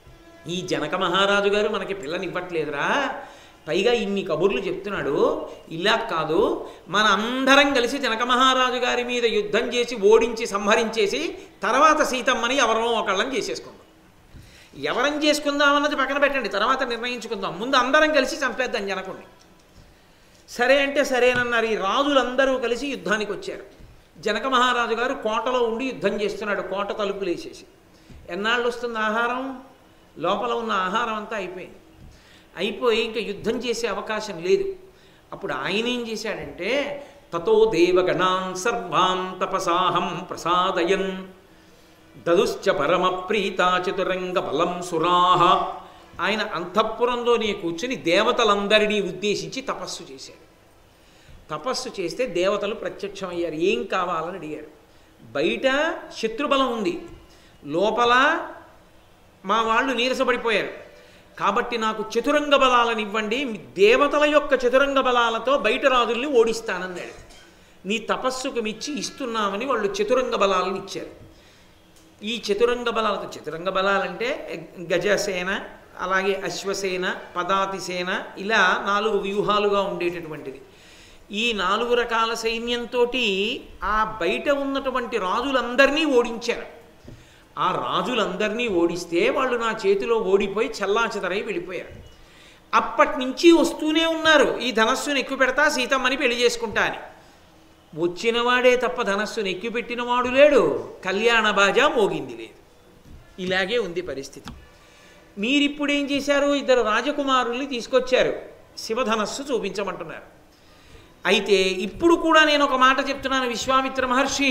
ఈ జనక మహారాజు గారు మనకి పిల్లనివ్వట్లేదురా పైగా ఇన్ని కబుర్లు చెప్తున్నాడు ఇలా కాదు మన అందరం కలిసి జనక మహారాజు గారి మీద యుద్ధం చేసి ఓడించి సంహరించేసి తర్వాత సీతమ్మని ఎవరో ఒకళ్ళని చేసేసుకుందాం ఎవరం చేసుకుందాం అన్నది పక్కన పెట్టండి తర్వాత నిర్ణయించుకుందాం ముందు అందరం కలిసి చంపేద్దాం జనకుడిని సరే అంటే సరేనన్నారు ఈ రాజులందరూ కలిసి యుద్ధానికి వచ్చారు జనక మహారాజు గారు కోటలో ఉండి యుద్ధం చేస్తున్నాడు కోట తలుపులు వేసేసి ఎన్నాళ్ళు వస్తుంది ఆహారం లోపల ఉన్న ఆహారం అంతా అయిపోయింది అయిపోయి ఇంకా యుద్ధం చేసే అవకాశం లేదు అప్పుడు ఆయన ఏం చేశాడంటే తతో దేవగణాన్ సర్వాన్ తపసాహం ప్రసాదయన్ దదుశ్చ పరమ ప్రీత చతురంగ బలం సురాహ ఆయన అంతఃపురంలోనే కూర్చుని దేవతలందరినీ ఉద్దేశించి తపస్సు చేశాడు తపస్సు చేస్తే దేవతలు ప్రత్యక్షమయ్యారు ఏం కావాలని అడిగారు బయట శత్రుబలం ఉంది లోపల మా వాళ్ళు నీరసపడిపోయారు కాబట్టి నాకు చతురంగ బలాలను ఇవ్వండి మీ దేవతల యొక్క చతురంగ బలాలతో బయట రాజుల్ని ఓడిస్తానన్నాడు నీ తపస్సుకు మిచ్చి ఇస్తున్నామని వాళ్ళు చతురంగ బలాలను ఇచ్చారు ఈ చతురంగ బలాలతో చతురంగ బలాలంటే గజసేన అలాగే అశ్వసేన పదాతిసేన ఇలా నాలుగు వ్యూహాలుగా ఉండేటటువంటిది ఈ నాలుగు రకాల సైన్యంతో ఆ బయట ఉన్నటువంటి రాజులందరినీ ఓడించారు ఆ రాజులందరినీ ఓడిస్తే వాళ్ళు నా చేతిలో ఓడిపోయి చల్లాచెదరై వెళ్ళిపోయారు అప్పటి నుంచి వస్తూనే ఉన్నారు ఈ ధనస్సును ఎక్కువ పెడతా సీతమ్మని పెళ్లి చేసుకుంటా అని వచ్చినవాడే తప్ప ధనస్సును ఎక్కువ పెట్టినవాడు లేడు కళ్యాణ బాజా మోగింది లేదు ఇలాగే ఉంది పరిస్థితి మీరిప్పుడు ఏం చేశారు ఇద్దరు రాజకుమారుల్ని తీసుకొచ్చారు శివధనస్సు చూపించమంటున్నారు అయితే ఇప్పుడు కూడా నేను ఒక మాట చెప్తున్నాను విశ్వామిత్ర మహర్షి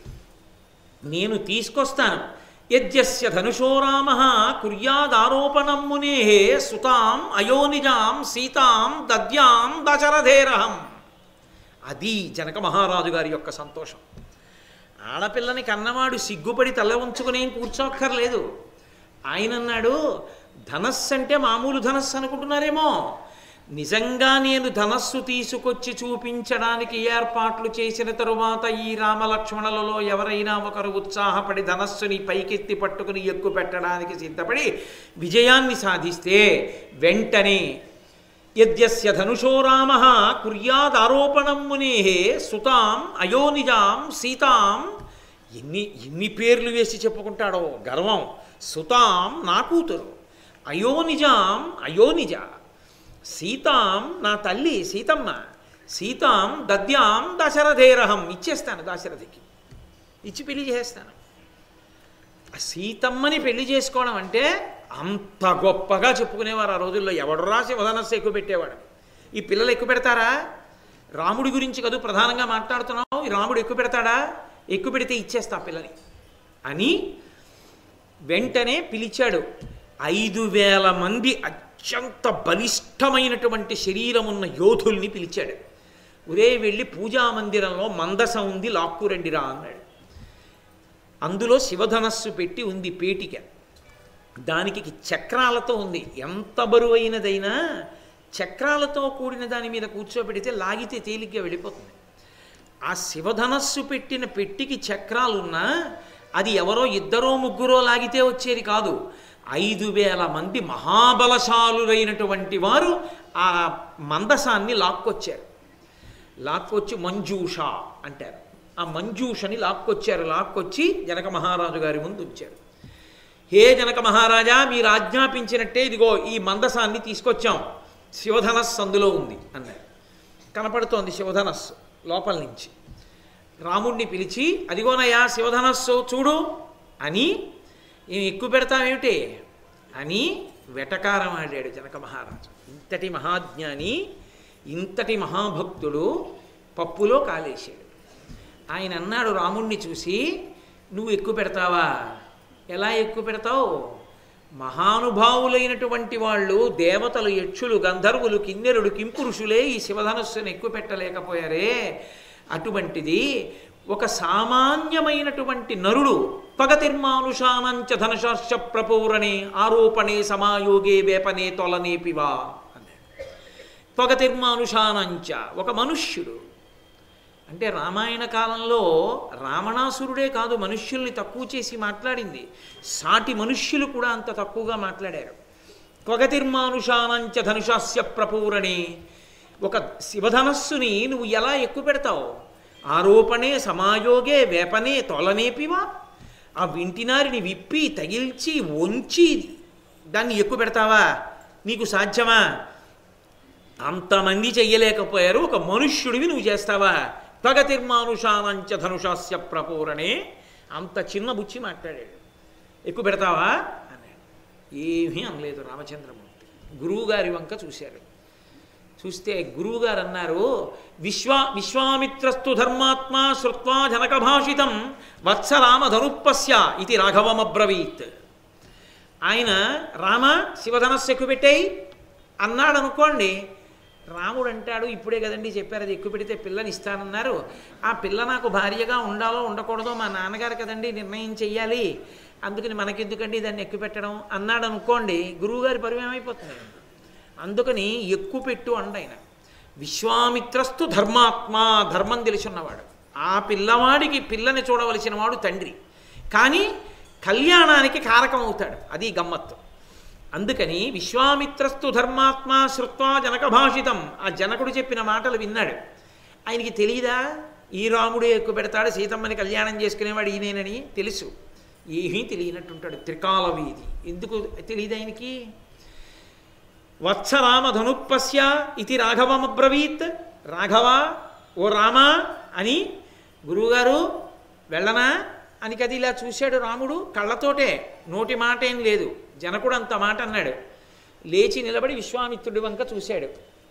నేను తీసుకొస్తాను యజ్ఞస్య ధనుషో రామ కుర్యాదారోపణం మునే సుతాం అయోనిజాం సీతాం దద్యాం దశరథేరహం అది జనక మహారాజు గారి యొక్క సంతోషం ఆడపిల్లని కన్నవాడు సిగ్గుపడి తల ఉంచుకుని ఏం కూర్చోక్కర్లేదు ఆయన అన్నాడు ధనస్సు అంటే మామూలు ధనస్సు అనుకుంటున్నారేమో నిజంగా నేను ధనస్సు తీసుకొచ్చి చూపించడానికి ఏర్పాట్లు చేసిన తరువాత ఈ రామలక్ష్మణులలో ఎవరైనా ఒకరు ఉత్సాహపడి ధనస్సుని పైకెత్తి పట్టుకుని ఎక్కువ పెట్టడానికి సిద్ధపడి విజయాన్ని సాధిస్తే వెంటనే యద్యస్య ధనుషో రామ కుర్యాదారోపణం మునే సుతాం అయోనిజాం సీతాం ఎన్ని ఎన్ని పేర్లు వేసి చెప్పుకుంటాడో గర్వం సుతాం నా కూతురు అయోనిజాం అయోనిజ సీతాం నా తల్లి సీతమ్మ సీతాం దద్యాం దశరథేరహం ఇచ్చేస్తాను దాశరథికి ఇచ్చి పెళ్లి చేస్తాను ఆ సీతమ్మని పెళ్లి చేసుకోవడం అంటే అంత గొప్పగా చెప్పుకునేవారు ఆ రోజుల్లో ఎవడు రాసి వదనస్సు ఎక్కువ పెట్టేవాడు ఈ పిల్లలు ఎక్కువ పెడతారా రాముడి గురించి కదూ ప్రధానంగా మాట్లాడుతున్నావు ఈ రాముడు ఎక్కువ పెడతాడా ఎక్కువ పెడితే ఇచ్చేస్తా ఆ పిల్లని అని వెంటనే పిలిచాడు ఐదు వేల మంది అత్యంత బలిష్టమైనటువంటి శరీరం ఉన్న యోధుల్ని పిలిచాడు ఉరే వెళ్ళి పూజా మందిరంలో మందసం ఉంది లాక్కురండిరా అన్నాడు అందులో శివధనస్సు పెట్టి ఉంది పేటిక దానికి చక్రాలతో ఉంది ఎంత బరువైనదైనా చక్రాలతో కూడిన దాని మీద కూర్చోబెడితే లాగితే తేలిగ్గా వెళ్ళిపోతుంది ఆ శివధనస్సు పెట్టిన పెట్టికి చక్రాలున్నా అది ఎవరో ఇద్దరో ముగ్గురో లాగితే వచ్చేది కాదు ఐదు వేల మంది మహాబలశాలురైనటువంటి వారు ఆ మందసాన్ని లాక్కొచ్చారు లాక్కొచ్చి మంజూష అంటారు ఆ మంజూషని లాక్కొచ్చారు లాక్కొచ్చి జనక మహారాజు గారి ముందు ఉంచారు హే జనక మహారాజా మీరు ఆజ్ఞాపించినట్టే ఇదిగో ఈ మందసాన్ని తీసుకొచ్చాం శివధనస్సు అందులో ఉంది అన్నారు కనపడుతోంది శివధనస్సు లోపల నుంచి రాముణ్ణి పిలిచి అదిగోనయ్యా శివధనస్సు చూడు అని ఏమి ఎక్కువ పెడతామేమిటి అని వెటకారం ఆడాడు జనక మహారాజు ఇంతటి మహాజ్ఞాని ఇంతటి మహాభక్తుడు పప్పులో కాలేశాడు ఆయన అన్నాడు రాముణ్ణి చూసి నువ్వు ఎక్కువ పెడతావా ఎలా ఎక్కువ పెడతావు మహానుభావులైనటువంటి వాళ్ళు దేవతలు యక్షులు గంధర్వులు కిన్నెరుడు కింపురుషులే ఈ శివధనస్సును ఎక్కువ పెట్టలేకపోయారే అటువంటిది ఒక సామాన్యమైనటువంటి నరుడు పగతిర్మానుషానంచ ధనుషాశ్చ ప్రపూరణే ఆరోపణే సమాయోగే వేపనే తొలనేపివా అన్నాడు పగతిర్మానుషానంచ ఒక మనుష్యుడు అంటే రామాయణ కాలంలో రావణాసురుడే కాదు మనుష్యుల్ని తక్కువ చేసి మాట్లాడింది సాటి మనుష్యులు కూడా అంత తక్కువగా మాట్లాడారు కొగతిర్మానుషానంచ ధనుషాస్య ప్రపూరణే ఒక శివధనస్సుని నువ్వు ఎలా ఎక్కువ పెడతావు ఆరోపణే సమాయోగే వేపనే తొలనేపివా ఆ వింటినారిని విప్పి తగిల్చి వంచి దాన్ని ఎక్కువ పెడతావా నీకు సాధ్యమా అంతమంది చెయ్యలేకపోయారు ఒక మనుష్యుడివి నువ్వు చేస్తావా ప్రగతిర్మానుషానంచ ధనుషాస్య ప్రపూరణే అంత చిన్న బుచ్చి మాట్లాడాడు ఎక్కువ పెడతావా అన్నాడు ఏమీ అనలేదు రామచంద్రమూర్తి గురువుగారి వంక చూశారు చూస్తే గురువుగారు అన్నారు విశ్వా విశ్వామిత్రస్తు ధర్మాత్మ శ్రుత్వా జనక భాషితం వత్స రామధనుప్పస్య ఇది రాఘవమబ్రవీత్ ఆయన రామ శివధనస్సు ఎక్కువ పెట్టేయి అన్నాడు అనుకోండి రాముడు అంటాడు ఇప్పుడే కదండి చెప్పారు అది ఎక్కువ పెడితే పిల్లని ఇస్తానన్నారు ఆ పిల్ల నాకు భార్యగా ఉండాలో ఉండకూడదో మా నాన్నగారు కదండి నిర్ణయం చెయ్యాలి అందుకని మనకెందుకండి దాన్ని ఎక్కువ పెట్టడం అన్నాడు అనుకోండి గురువుగారి పరువు ఏమైపోతుంది అందుకని ఎక్కువ పెట్టు అండ ఆయన విశ్వామిత్రస్తు ధర్మాత్మ ధర్మం తెలుసున్నవాడు ఆ పిల్లవాడికి పిల్లని చూడవలసిన వాడు తండ్రి కానీ కళ్యాణానికి కారకం అవుతాడు అది గమ్మత్తు అందుకని విశ్వామిత్రస్తు ధర్మాత్మ శృత్వా జనక భాషితం ఆ జనకుడు చెప్పిన మాటలు విన్నాడు ఆయనకి తెలియదా ఈ రాముడే ఎక్కువ పెడతాడు సీతమ్మని కళ్యాణం చేసుకునేవాడు ఈయనేనని తెలుసు ఏమీ తెలియనట్టుంటాడు త్రికాల వీధి ఎందుకు తెలియదు ఆయనకి వత్సరామధనుప్పస్య ఇది రాఘవమబ్రవీత్ రాఘవ ఓ రామ అని గురువుగారు వెళ్ళనా అని కది ఇలా చూశాడు రాముడు కళ్ళతోటే నోటి మాట ఏం లేదు జనకుడు అంత మాట అన్నాడు లేచి నిలబడి విశ్వామిత్రుడి వంక చూశాడు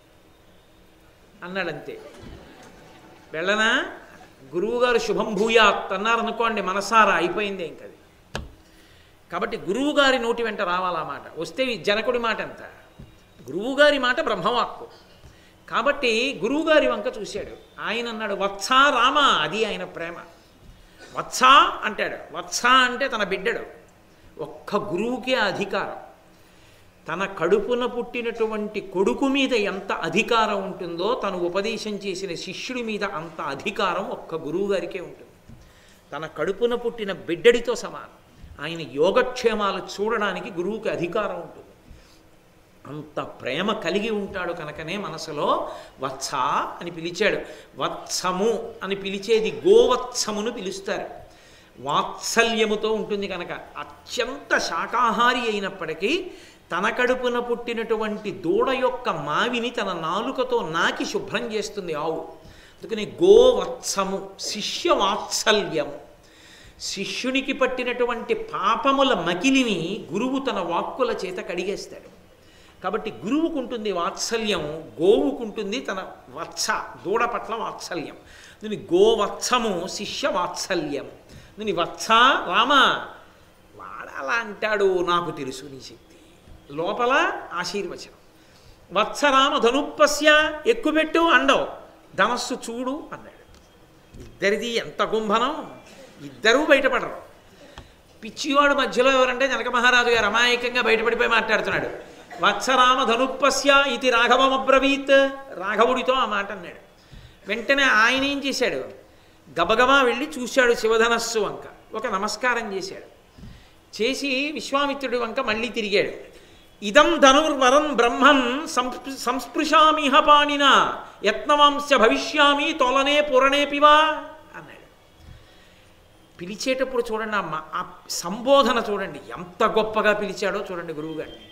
అన్నాడంతే వెళ్ళనా గురువుగారు శుభం భూయాత్ అన్నారనుకోండి మనసారా అయిపోయింది ఇంకది కాబట్టి గురువుగారి నోటి వెంట రావాలా మాట వస్తే ఈ జనకుడి మాట ఎంత గురువుగారి మాట బ్రహ్మవాక్కు కాబట్టి గురువుగారి వంక చూశాడు ఆయన అన్నాడు వత్సా రామ అది ఆయన ప్రేమ వత్సా అంటాడు వత్సా అంటే తన బిడ్డడు ఒక్క గురువుకే అధికారం తన కడుపున పుట్టినటువంటి కొడుకు మీద ఎంత అధికారం ఉంటుందో తను ఉపదేశం చేసిన శిష్యుడి మీద అంత అధికారం ఒక్క గురువు గారికే ఉంటుంది తన కడుపున పుట్టిన బిడ్డడితో సమానం ఆయన యోగక్షేమాలు చూడడానికి గురువుకి అధికారం ఉంటుంది అంత ప్రేమ కలిగి ఉంటాడు కనుకనే మనసులో వత్స అని పిలిచాడు వత్సము అని పిలిచేది గోవత్సమును పిలుస్తారు వాత్సల్యముతో ఉంటుంది కనుక అత్యంత శాకాహారి అయినప్పటికీ తన కడుపున పుట్టినటువంటి దూడ యొక్క మావిని తన నాలుకతో నాకి శుభ్రం చేస్తుంది ఆవు అందుకని గోవత్సము శిష్య వాత్సల్యము శిష్యునికి పట్టినటువంటి పాపముల మకిలిని గురువు తన వాక్కుల చేత కడిగేస్తాడు కాబట్టి గురువుకుంటుంది వాత్సల్యం గోవుకుంటుంది తన వత్స దూడ పట్ల వాత్సల్యం దీని గోవత్సము శిష్య వాత్సల్యం దీని వత్స రామ వాడు అలా అంటాడు నాకు తెలుసు నీ శక్తి లోపల ఆశీర్వచనం వత్సరామ ధనుప్పస్య ఎక్కుపెట్టు అండవు ధనస్సు చూడు అన్నాడు ఇద్దరిది ఎంత కుంభనం ఇద్దరూ బయటపడరు పిచ్చివాడు మధ్యలో ఎవరంటే జనక మహారాజు గారు అమాయకంగా బయటపడిపోయి మాట్లాడుతున్నాడు వత్సరామ ధనుప్పస్య ఇది రాఘవమబ్రవీత్ రాఘవుడితో ఆ మాట అన్నాడు వెంటనే ఆయన ఏం చేశాడు గబగబా వెళ్ళి చూశాడు శివధనస్సు వంక ఒక నమస్కారం చేశాడు చేసి విశ్వామిత్రుడి వంక మళ్ళీ తిరిగాడు ఇదం ధనుర్వరం బ్రహ్మం సంస్పృ సంస్పృశామిహ పాణిన యత్నవాంశ భవిష్యామి తొలనే పురణేపివా అన్నాడు పిలిచేటప్పుడు చూడండి ఆ మా- ఆ సంబోధన చూడండి ఎంత గొప్పగా పిలిచాడో చూడండి గురువుగారిని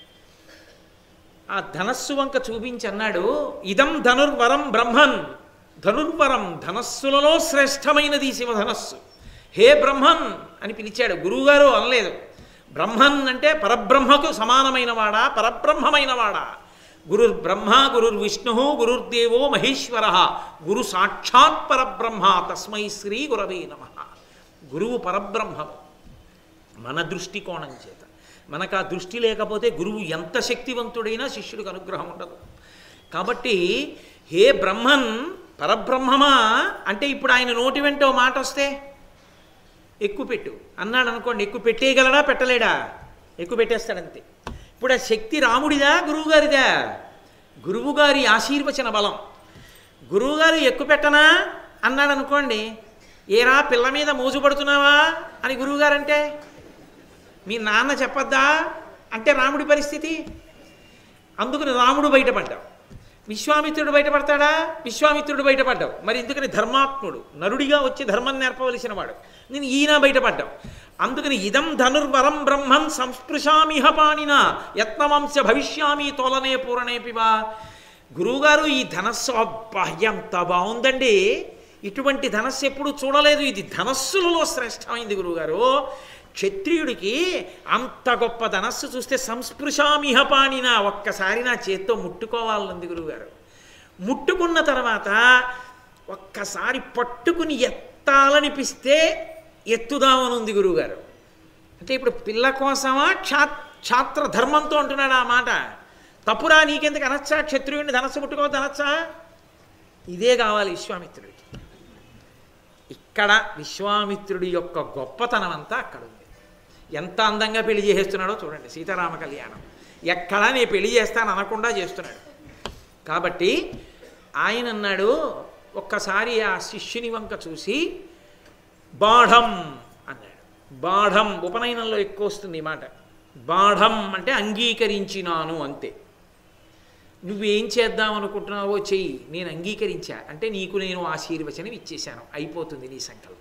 ఆ ధనస్సు వంక చూపించి అన్నాడు ఇదం ధనుర్వరం బ్రహ్మన్ ధనుర్వరం ధనస్సులలో శ్రేష్టమైనది శివధనస్సు హే బ్రహ్మన్ అని పిలిచాడు గురువుగారు అనలేదు బ్రహ్మన్ అంటే పరబ్రహ్మకు సమానమైన వాడా పరబ్రహ్మమైన వాడా గురుర్ బ్రహ్మ గురుర్ విష్ణు గురుర్దేవో మహేశ్వర గురు సాక్షాత్ పరబ్రహ్మ తస్మై శ్రీ గురవే నమ గురువు పరబ్రహ్మము మన దృష్టికోణం చేత మనకు ఆ దృష్టి లేకపోతే గురువు ఎంత శక్తివంతుడైనా శిష్యుడికి అనుగ్రహం ఉండదు కాబట్టి హే బ్రహ్మన్ పరబ్రహ్మమా అంటే ఇప్పుడు ఆయన నోటి వెంట ఓ మాట వస్తే ఎక్కువ పెట్టు అన్నాడు అనుకోండి ఎక్కువ పెట్టేయగలడా పెట్టలేడా ఎక్కువ పెట్టేస్తాడంతే ఇప్పుడు ఆ శక్తి రాముడిదా గురువుగారిదా గురువుగారి ఆశీర్వచన బలం గురువుగారు ఎక్కువ పెట్టనా అన్నాడు అనుకోండి ఏరా పిల్ల మీద మోజు పడుతున్నావా అని గురువుగారంటే మీ నాన్న చెప్పొద్దా అంటే రాముడి పరిస్థితి అందుకని రాముడు బయటపడ్డావు విశ్వామిత్రుడు బయటపడతాడా విశ్వామిత్రుడు బయటపడ్డావు మరి ఎందుకని ధర్మాత్ముడు నరుడిగా వచ్చి ధర్మం నేర్పవలసిన వాడు నేను ఈయన బయటపడ్డావు అందుకని ఇదం ధనుర్వరం బ్రహ్మం సంస్పృశామిహ పాణిన యత్నవంశ భవిష్యామి తోలనే పూరణేపివా గురువుగారు ఈ ధనస్సు అబ్బా ఎంత బాగుందండి ఇటువంటి ధనస్సు ఎప్పుడు చూడలేదు ఇది ధనస్సులలో శ్రేష్టమైంది గురువుగారు క్షత్రియుడికి అంత గొప్ప ధనస్సు చూస్తే సంస్పృశామిహ పాణిన ఒక్కసారి నా చేత్తో ముట్టుకోవాలనుంది గురువుగారు ముట్టుకున్న తర్వాత ఒక్కసారి పట్టుకుని ఎత్తాలనిపిస్తే ఎత్తుదామనుంది గురువుగారు అంటే ఇప్పుడు పిల్ల కోసమా క్షా క్షాత్ర ధర్మంతో అంటున్నాడు ఆ మాట తప్పురా నీకెందుకు అనొచ్చా క్షత్రియుడిని ధనస్సు ముట్టుకోవద్దు అనొచ్చా ఇదే కావాలి విశ్వామిత్రుడికి ఇక్కడ విశ్వామిత్రుడి యొక్క గొప్పతనం అంతా అక్కడ ఉంది ఎంత అందంగా పెళ్లి చేసేస్తున్నాడో చూడండి సీతారామ కళ్యాణం ఎక్కడా నేను పెళ్లి చేస్తాను అనకుండా చేస్తున్నాడు కాబట్టి ఆయన అన్నాడు ఒక్కసారి ఆ శిష్యుని వంక చూసి బాఢం అన్నాడు బాఢం ఉపనయనంలో ఎక్కువ వస్తుంది ఈ మాట బాఢం అంటే అంగీకరించినాను అంతే నువ్వేం చేద్దాం అనుకుంటున్నావో చెయ్యి నేను అంగీకరించా అంటే నీకు నేను ఆశీర్వచనం ఇచ్చేశాను అయిపోతుంది నీ సంకల్పం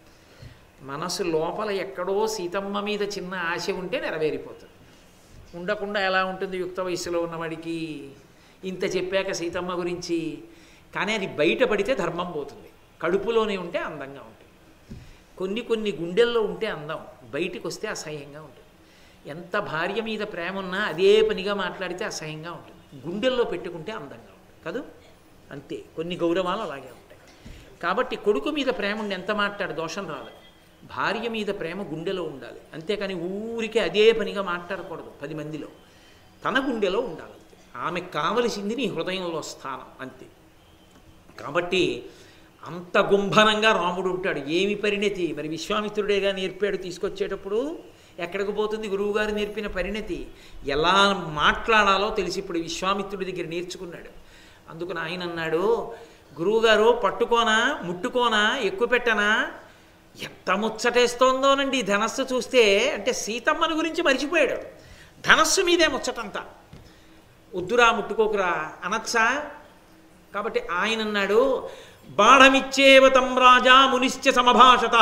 మనసు లోపల ఎక్కడో సీతమ్మ మీద చిన్న ఆశ ఉంటే నెరవేరిపోతుంది ఉండకుండా ఎలా ఉంటుంది యుక్త వయసులో ఉన్నవాడికి ఇంత చెప్పాక సీతమ్మ గురించి కానీ అది బయటపడితే ధర్మం పోతుంది కడుపులోనే ఉంటే అందంగా ఉంటుంది కొన్ని కొన్ని గుండెల్లో ఉంటే అందం బయటికి వస్తే అసహ్యంగా ఉంటుంది ఎంత భార్య మీద ప్రేమ ఉన్నా అదే పనిగా మాట్లాడితే అసహ్యంగా ఉంటుంది గుండెల్లో పెట్టుకుంటే అందంగా ఉంటుంది కదూ అంతే కొన్ని గౌరవాలు అలాగే ఉంటాయి కాబట్టి కొడుకు మీద ప్రేమ ఉండి ఎంత మాట్లాడు దోషం రాదు భార్య మీద ప్రేమ గుండెలో ఉండాలి అంతేకాని ఊరికే అదే పనిగా మాట్లాడకూడదు పది మందిలో తన గుండెలో ఉండాలి అంతే ఆమెకు కావలసింది నీ హృదయంలో స్థానం అంతే కాబట్టి అంత గుంభనంగా రాముడు ఉంటాడు ఏమి పరిణతి మరి విశ్వామిత్రుడేగా నేర్పాడు తీసుకొచ్చేటప్పుడు ఎక్కడికి పోతుంది గురువుగారు నేర్పిన పరిణతి ఎలా మాట్లాడాలో తెలిసి ఇప్పుడు విశ్వామిత్రుడి దగ్గర నేర్చుకున్నాడు అందుకని ఆయన అన్నాడు గురువుగారు పట్టుకోనా ముట్టుకోనా ఎక్కువ పెట్టనా ఎంత ముచ్చటేస్తోందోనండి ఈ ధనస్సు చూస్తే అంటే సీతమ్మని గురించి మర్చిపోయాడు ధనస్సు మీదే ముచ్చటంతా వద్దురా ముట్టుకోకురా అనొచ్చా కాబట్టి ఆయన అన్నాడు బాఢమిచ్చేవ తం రాజా మునిశ్చ సమభాషత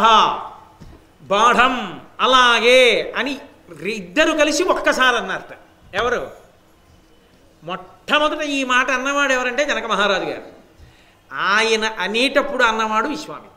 బాఢం అలాగే అని ఇద్దరు కలిసి ఒక్కసారి అన్నారట ఎవరు మొట్టమొదట ఈ మాట అన్నవాడు ఎవరంటే జనక మహారాజు గారు ఆయన అనేటప్పుడు అన్నవాడు విశ్వామిత్రుడు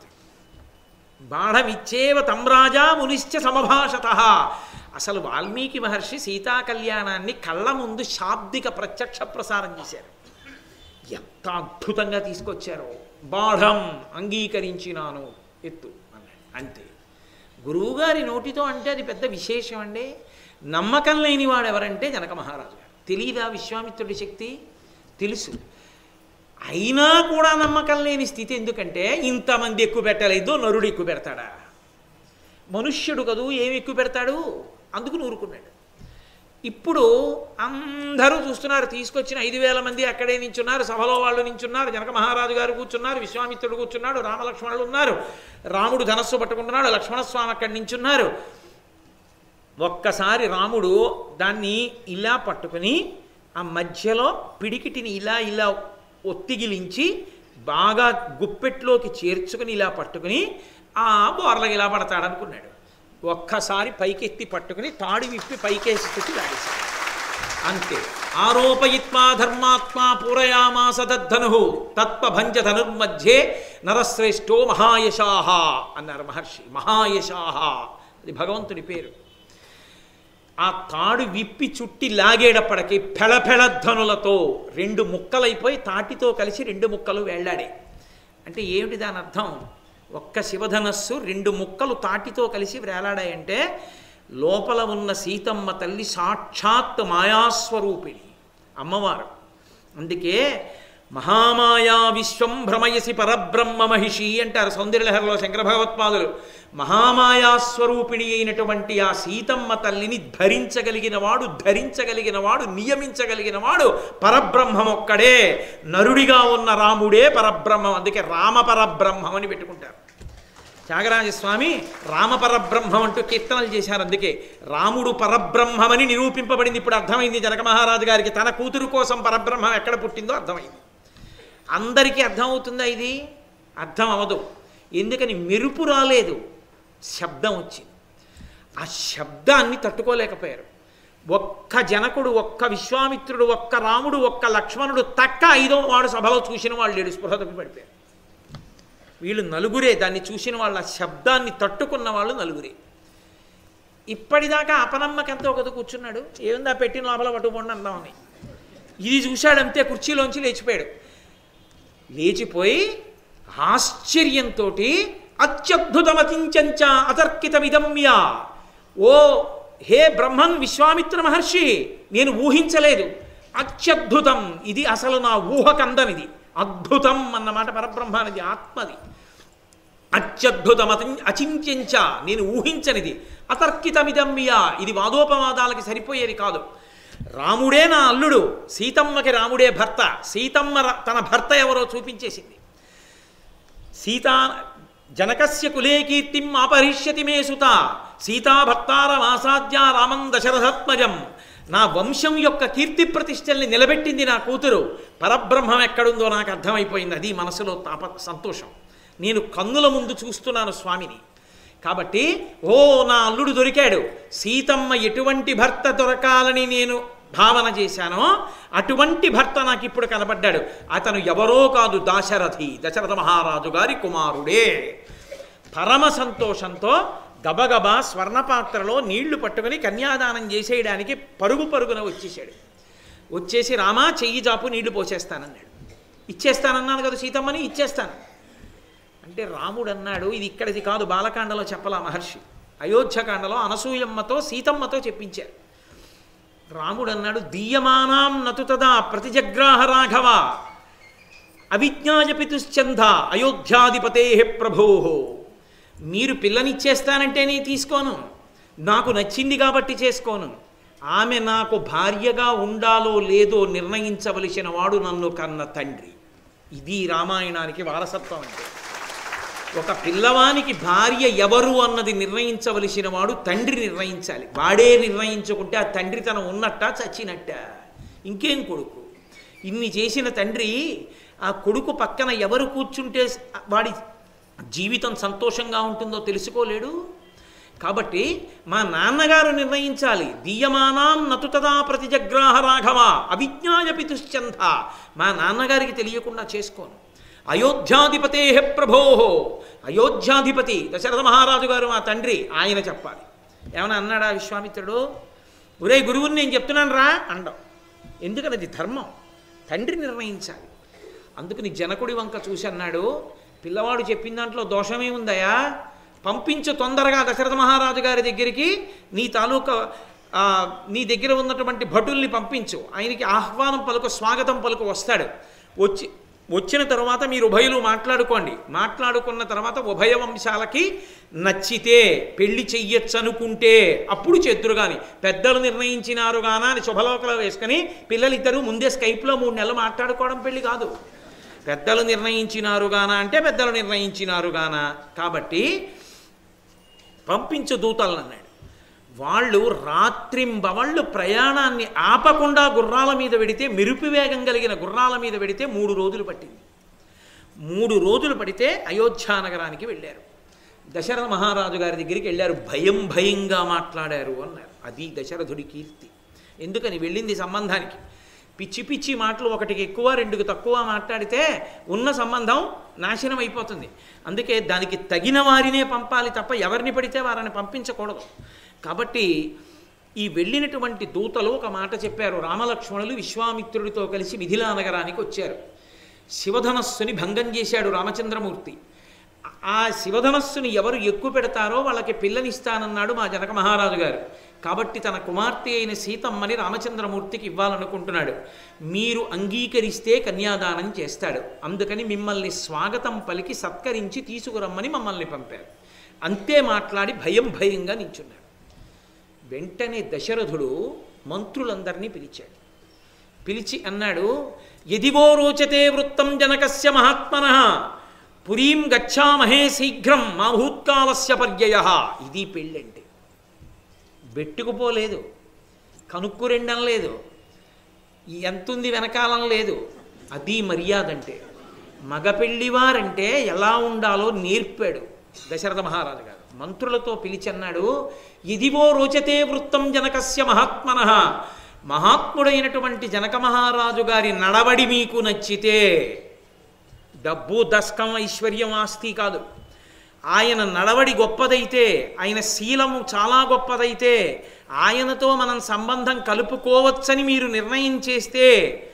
బాఢమిచ్చేవ తం రాజా మునిశ్చ సమభాషత అసలు వాల్మీకి మహర్షి సీతా కళ్యాణాన్ని కళ్ళ ముందు శాబ్దిక ప్రత్యక్ష ప్రసారం చేశారు ఎంత అద్భుతంగా తీసుకొచ్చారో బాఢం అంగీకరించినాను ఎత్తు అన్నాడు అంతే గురువుగారి నోటితో అంటే అది పెద్ద విశేషం అండి నమ్మకం లేని వాడు ఎవరంటే జనక మహారాజు గారు తెలియదా విశ్వామిత్రుడి శక్తి తెలుసు అయినా కూడా నమ్మకం లేని స్థితి ఎందుకంటే ఇంతమంది ఎక్కువ పెట్టలేదు నరుడు ఎక్కువ పెడతాడా మనుష్యుడు కదూ ఏమి ఎక్కువ పెడతాడు అందుకు నూరుకున్నాడు ఇప్పుడు అందరూ చూస్తున్నారు తీసుకొచ్చిన ఐదు వేల మంది అక్కడే నించున్నారు సభలో వాళ్ళు నించున్నారు జనక మహారాజు గారు కూర్చున్నారు విశ్వామిత్రుడు కూర్చున్నాడు రామలక్ష్మణులు ఉన్నారు రాముడు ధనస్సు పట్టుకుంటున్నాడు లక్ష్మణస్వామి అక్కడ నించున్నారు ఒక్కసారి రాముడు దాన్ని ఇలా పట్టుకుని ఆ మధ్యలో పిడికిటిని ఇలా ఇలా ఒత్తిగిలించి బాగా గుప్పెట్లోకి చేర్చుకుని ఇలా పట్టుకుని ఆ బోర్లకి ఇలా పడతాడనుకున్నాడు ఒక్కసారి పైకెత్తి పట్టుకుని తాడి విప్పి పైకేసి పెట్టి లాగేశాడు అంతే ఆరోపయిత్వా ధర్మాత్మా పూరయామాస దద్ధను తత్వభంజ ధనుర్మధ్యే నరశ్రేష్టో మహాయశాహ అన్నారు మహర్షి మహాయశాహ అది భగవంతుడి పేరు ఆ తాడు విప్పి చుట్టి లాగేటప్పటికి ఫెళఫెళధ్వనులతో రెండు ముక్కలైపోయి తాటితో కలిసి రెండు ముక్కలు వేళ్లాడే అంటే ఏమిటి దాని అర్థం ఒక్క శివధనస్సు రెండు ముక్కలు తాటితో కలిసి వేలాడాయంటే లోపల ఉన్న సీతమ్మ తల్లి సాక్షాత్ మాయాస్వరూపిణి అమ్మవారు అందుకే మహామాయా విశ్వం భ్రమయసి పరబ్రహ్మ మహిషి అంటారు సౌందర్యలహరిలో శంకర భగవత్పాదులు మహామాయాస్వరూపిణి అయినటువంటి ఆ సీతమ్మ తల్లిని ధరించగలిగిన వాడు ధరించగలిగిన వాడు నియమించగలిగిన వాడు పరబ్రహ్మం ఒక్కడే నరుడిగా ఉన్న రాముడే పరబ్రహ్మం అందుకే రామ పరబ్రహ్మం అని పెట్టుకుంటారు త్యాగరాజస్వామి రామపరబ్రహ్మం అంటూ కీర్తనలు చేశారు అందుకే రాముడు పరబ్రహ్మమని నిరూపింపబడింది ఇప్పుడు అర్థమైంది జనక మహారాజు గారికి తన కూతురు కోసం పరబ్రహ్మం ఎక్కడ పుట్టిందో అర్థమైంది అందరికీ అర్థమవుతుందా ఇది అర్థం అవదు ఎందుకని మెరుపు రాలేదు శబ్దం వచ్చింది ఆ శబ్దాన్ని తట్టుకోలేకపోయారు ఒక్క జనకుడు ఒక్క విశ్వామిత్రుడు ఒక్క రాముడు ఒక్క లక్ష్మణుడు తక్క ఐదో వాడు సభలో చూసిన వాళ్ళు లేడు స్పృహ తప్పి పడిపోయారు వీళ్ళు నలుగురే దాన్ని చూసిన వాళ్ళ శబ్దాన్ని తట్టుకున్న వాళ్ళు నలుగురే ఇప్పటిదాకా అపనమ్మకంతో ఒకటి కూర్చున్నాడు ఏముందా పెట్టిన లోపల పట్టుకోండి అందామని ఇది చూశాడంతే కుర్చీలోంచి లేచిపోయాడు లేచిపోయి ఆశ్చర్యంతో అత్యద్భుతమతించంచ అతర్కితమిదమ్య ఓ హే బ్రహ్మన్ విశ్వామిత్ర మహర్షి నేను ఊహించలేదు అత్యద్భుతం ఇది అసలు నా ఊహకందనిది అద్భుతం అన్నమాట పరబ్రహ్మానిది ఆత్మది అత్యద్భుతమతి అచింత్యంచ నేను ఊహించనిది అతర్కితమిదమ్మియ ఇది వాదోపవాదాలకి సరిపోయేది కాదు రాముడే నా అల్లుడు సీతమ్మకి రాముడే భర్త సీతమ్మ ర- తన భర్త ఎవరో చూపించేసింది సీతా జనకస్య కులే కీర్తిం ఆపరిష్యతి మే సుత సీతాభర్తారమాసాద్య రామం దశరథాత్మజం నా వంశం యొక్క కీర్తి ప్రతిష్టల్ని నిలబెట్టింది నా కూతురు పరబ్రహ్మం ఎక్కడుందో నాకు అర్థమైపోయింది అది మనసులో తాప సంతోషం నేను కన్నుల ముందు చూస్తున్నాను స్వామిని కాబట్టి ఓ నా అల్లుడు దొరికాడు సీతమ్మ ఎటువంటి భర్త దొరకాలని నేను భావన చేశానో అటువంటి భర్త నాకు ఇప్పుడు కనబడ్డాడు అతను ఎవరో కాదు దాశరథి దశరథ మహారాజు గారి కుమారుడే పరమ సంతోషంతో గబగబా స్వర్ణపాత్రలో నీళ్లు పట్టుకుని కన్యాదానం చేసేయడానికి పరుగు పరుగున వచ్చేసాడు వచ్చేసి రామా చెయ్యి జాపు నీళ్లు పోసేస్తానన్నాడు ఇచ్చేస్తానన్నాను కదా సీతమ్మని ఇచ్చేస్తాను అంటే రాముడు అన్నాడు ఇది ఇక్కడిది కాదు బాలకాండలో చెప్పలా మహర్షి అయోధ్యకాండలో అనసూయమ్మతో సీతమ్మతో చెప్పించారు రాముడు అన్నాడు దీయమానాం నతుతదా ప్రతిజగ్రాహ రాఘవ అవిజ్ఞాయ పితుశ్చంద అయోధ్యాధిపతే ప్రభో మీరు పిల్లనిచ్చేస్తానంటే నేను తీసుకోను నాకు నచ్చింది కాబట్టి చేసుకోను ఆమె నాకు భార్యగా ఉండాలో లేదో నిర్ణయించవలసిన వాడు నన్ను కన్న తండ్రి ఇది రామాయణానికి వారసత్వం అంటే ఒక పిల్లవానికి భార్య ఎవరు అన్నది నిర్ణయించవలసిన వాడు తండ్రి నిర్ణయించాలి వాడే నిర్ణయించుకుంటే ఆ తండ్రి తన ఉన్నట్ట చచ్చినట్ట ఇంకేం కొడుకు ఇన్ని చేసిన తండ్రి ఆ కొడుకు పక్కన ఎవరు కూర్చుంటే వాడి జీవితం సంతోషంగా ఉంటుందో తెలుసుకోలేడు కాబట్టి మా నాన్నగారు నిర్ణయించాలి దీయమానాం నతుతదా ప్రతిజగ్రాహ రాఘవ అవిజ్ఞాయ పితుశ్చంద మా నాన్నగారికి తెలియకుండా చేసుకోను అయోధ్యాధిపతే ప్రభో అయోధ్యాధిపతి దశరథ మహారాజు గారు మా తండ్రి ఆయన చెప్పాలి ఏమైనా అన్నాడా విశ్వామిత్రుడు ఒరే గురువుని నేను చెప్తున్నాను రా అండం ఎందుకని అది ధర్మం తండ్రి నిర్ణయించాలి అందుకని జనకుడి వంక చూసి అన్నాడు పిల్లవాడు చెప్పిన దాంట్లో దోషమే ఉందయా పంపించు తొందరగా దశరథ మహారాజు గారి దగ్గరికి నీ తాలూకా ఆ, నీ దగ్గర ఉన్నటువంటి భటుల్ని పంపించు ఆయనకి ఆహ్వానం పలుకు స్వాగతం పలుకు వస్తాడు వచ్చి వచ్చిన తర్వాత మీరు ఉభయులు మాట్లాడుకోండి మాట్లాడుకున్న తర్వాత ఉభయ వంశాలకి నచ్చితే పెళ్లి చెయ్యొచ్చు అనుకుంటే అప్పుడు చెద్దురు కానీ పెద్దలు నిర్ణయించినారు గానా అని శుభలోకలో వేసుకొని పిల్లలిద్దరూ ముందే స్కైప్లో మూడు నెలలు మాట్లాడుకోవడం పెళ్లి కాదు పెద్దలు నిర్ణయించినారు గానా అంటే పెద్దలు నిర్ణయించినారు గానా కాబట్టి పంపించు దూతలను అన్నాడు వాళ్ళు రాత్రింబవళ్ళు ప్రయాణాన్ని ఆపకుండా గుర్రాల మీద వెడితే మెరుపు వేగం కలిగిన గుర్రాల మీద వెడితే మూడు రోజులు పట్టింది మూడు రోజులు పడితే అయోధ్యా నగరానికి వెళ్ళారు దశరథ మహారాజు గారి దగ్గరికి వెళ్ళారు భయం భయంగా మాట్లాడారు అన్నారు అది దశరథుడి కీర్తి ఎందుకని వెళ్ళింది సంబంధానికి పిచ్చి పిచ్చి మాటలు ఒకటికి ఎక్కువ రెండుకి తక్కువ మాట్లాడితే ఉన్న సంబంధం నాశనం అయిపోతుంది అందుకే దానికి తగిన వారినే పంపాలి తప్ప ఎవరిని పడితే వారిని పంపించకూడదు కాబట్టి ఈ వెళ్ళినటువంటి దూతలు ఒక మాట చెప్పారు రామలక్ష్మణులు విశ్వామిత్రుడితో కలిసి మిథిలా నగరానికి వచ్చారు శివధనస్సుని భంగం చేశాడు రామచంద్రమూర్తి ఆ శివధనస్సుని ఎవరు ఎక్కువ పెడతారో వాళ్ళకి పిల్లనిస్తానన్నాడు మా జనక మహారాజు గారు కాబట్టి తన కుమార్తె అయిన సీతమ్మని రామచంద్రమూర్తికి ఇవ్వాలనుకుంటున్నాడు మీరు అంగీకరిస్తే కన్యాదానం చేస్తాడు అందుకని మిమ్మల్ని స్వాగతం పలికి సత్కరించి తీసుకురమ్మని మమ్మల్ని పంపారు అంతే మాట్లాడి భయం భయంగా నించున్నాడు వెంటనే దశరథుడు మంత్రులందరినీ పిలిచాడు పిలిచి అన్నాడు ఎదివో రోచతే వృత్తం జనకస్య మహాత్మన పురీం గచ్చామహే శీఘ్రం మా భూత్కాలస్య పర్యయ ఇది పెళ్ళంటే బెట్టుకుపోలేదు కనుక్కు రెండం లేదు ఎంతుంది వెనకాలం లేదు అది మర్యాద అంటే మగ పెళ్ళివారంటే ఎలా ఉండాలో నేర్పాడు దశరథ మహారాజు గారు మంత్రులతో పిలిచన్నాడు ఇదివో రోచతే వృత్తం జనకస్య మహాత్మన మహాత్ముడైనటువంటి జనక మహారాజు గారి నడవడి మీకు నచ్చితే డబ్బు దస్కం ఐశ్వర్యం ఆస్తి కాదు ఆయన నడవడి గొప్పదైతే ఆయన శీలము చాలా గొప్పదైతే ఆయనతో మనం సంబంధం కలుపుకోవచ్చని మీరు నిర్ణయం చేస్తే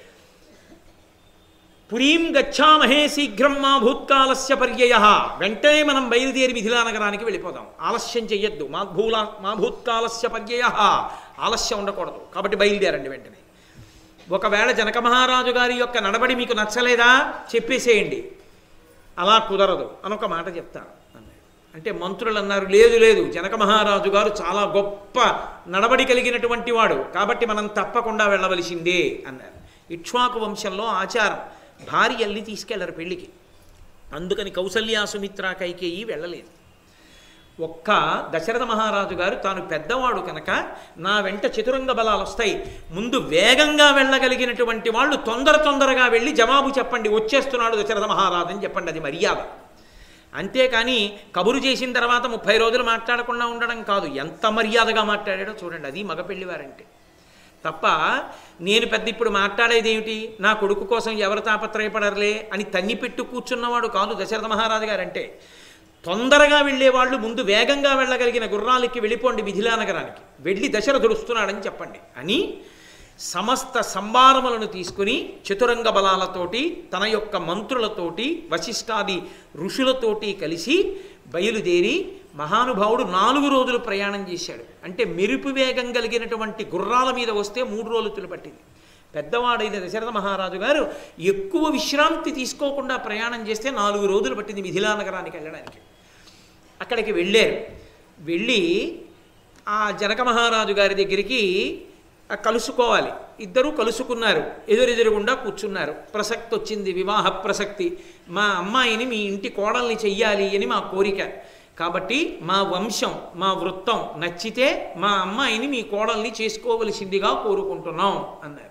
పురీం గచ్చామహే శీఘ్రం మా భూత్కాలస్య పర్యయ వెంటనే మనం బయలుదేరి మిథిలా నగరానికి వెళ్ళిపోదాం ఆలస్యం చెయ్యొద్దు మా భూల మా భూత్కాలస్య పర్యయ ఆలస్యం ఉండకూడదు కాబట్టి బయలుదేరండి వెంటనే ఒకవేళ జనక మహారాజు గారి యొక్క నడబడి మీకు నచ్చలేదా చెప్పేసేయండి అలా కుదరదు అని ఒక మాట చెప్తాను అన్నాడు అంటే మంత్రులు అన్నారు లేదు లేదు జనక మహారాజు గారు చాలా గొప్ప నడబడి కలిగినటువంటి వాడు కాబట్టి మనం తప్పకుండా వెళ్ళవలసిందే అన్నారు ఇక్ష్వాకు వంశంలో ఆచారం భార్యల్ని తీసుకెళ్లరు పెళ్లికి అందుకని కౌసల్యా సుమిత్ర కైకేయి వెళ్ళలేదు ఒక్క దశరథ మహారాజు గారు తాను పెద్దవాడు కనుక నా వెంట చతురంగ బలాలు వస్తాయి ముందు వేగంగా వెళ్ళగలిగినటువంటి వాళ్ళు తొందర తొందరగా వెళ్ళి జవాబు చెప్పండి వచ్చేస్తున్నాడు దశరథ మహారాజు అని చెప్పండి అది మర్యాద అంతేకాని కబురు చేసిన తర్వాత ముప్పై రోజులు మాట్లాడకుండా ఉండడం కాదు ఎంత మర్యాదగా మాట్లాడాడో చూడండి అది మగ పెళ్లివారంటే తప్ప నేను పెద్ద ఇప్పుడు మాట్లాడేది ఏమిటి నా కొడుకు కోసం ఎవరు తాపత్రయపడరులే అని తన్ని పెట్టు కూర్చున్నవాడు కాదు దశరథ మహారాజు గారంటే తొందరగా వెళ్ళేవాళ్ళు ముందు వేగంగా వెళ్ళగలిగిన గుర్రాలకి వెళ్ళిపోండి మిథిలా నగరానికి వెళ్ళి దశరథుడు వస్తున్నాడని చెప్పండి అని సమస్త సంభారములను తీసుకుని చతురంగ బలాలతోటి తన యొక్క మంత్రులతోటి వశిష్ఠాది ఋషులతోటి కలిసి బయలుదేరి మహానుభావుడు నాలుగు రోజులు ప్రయాణం చేశాడు అంటే మెరుపు వేగం కలిగినటువంటి గుర్రాల మీద వస్తే మూడు రోజులు పట్టింది పెద్దవాడైన దశరథ మహారాజు గారు ఎక్కువ విశ్రాంతి తీసుకోకుండా ప్రయాణం చేస్తే నాలుగు రోజులు పట్టింది మిథిలా నగరానికి వెళ్ళడానికి అక్కడికి వెళ్ళారు వెళ్ళి ఆ జనక మహారాజు గారి దగ్గరికి ఆ కలుసుకోవాలి ఇద్దరూ కలుసుకున్నారు ఎదురెదురుగుండా కూర్చున్నారు ప్రసక్తి వచ్చింది వివాహ ప్రసక్తి మా అమ్మాయిని మీ ఇంటి కోడల్ని చెయ్యాలి అని మా కోరిక కాబట్టి మా వంశం మా వృత్తం నచ్చితే మా అమ్మాయిని మీ కోడల్ని చేసుకోవలసిందిగా కోరుకుంటున్నాం అన్నారు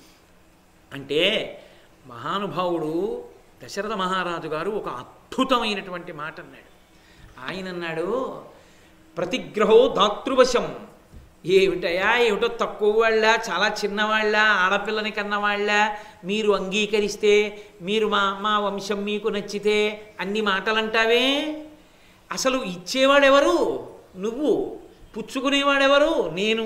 అంటే మహానుభావుడు దశరథ మహారాజు గారు ఒక అద్భుతమైనటువంటి మాట అన్నాడు ఆయన అన్నాడు ప్రతిగ్రహో దాతృవశం ఏమిటయా ఏమిటో తక్కువ వాళ్ళ చాలా చిన్నవాళ్ళ ఆడపిల్లని కన్నవాళ్ళ మీరు అంగీకరిస్తే మీరు మా మా వంశం మీకు నచ్చితే అన్ని మాటలంటావే అసలు ఇచ్చేవాడెవరు నువ్వు పుచ్చుకునేవాడెవరు నేను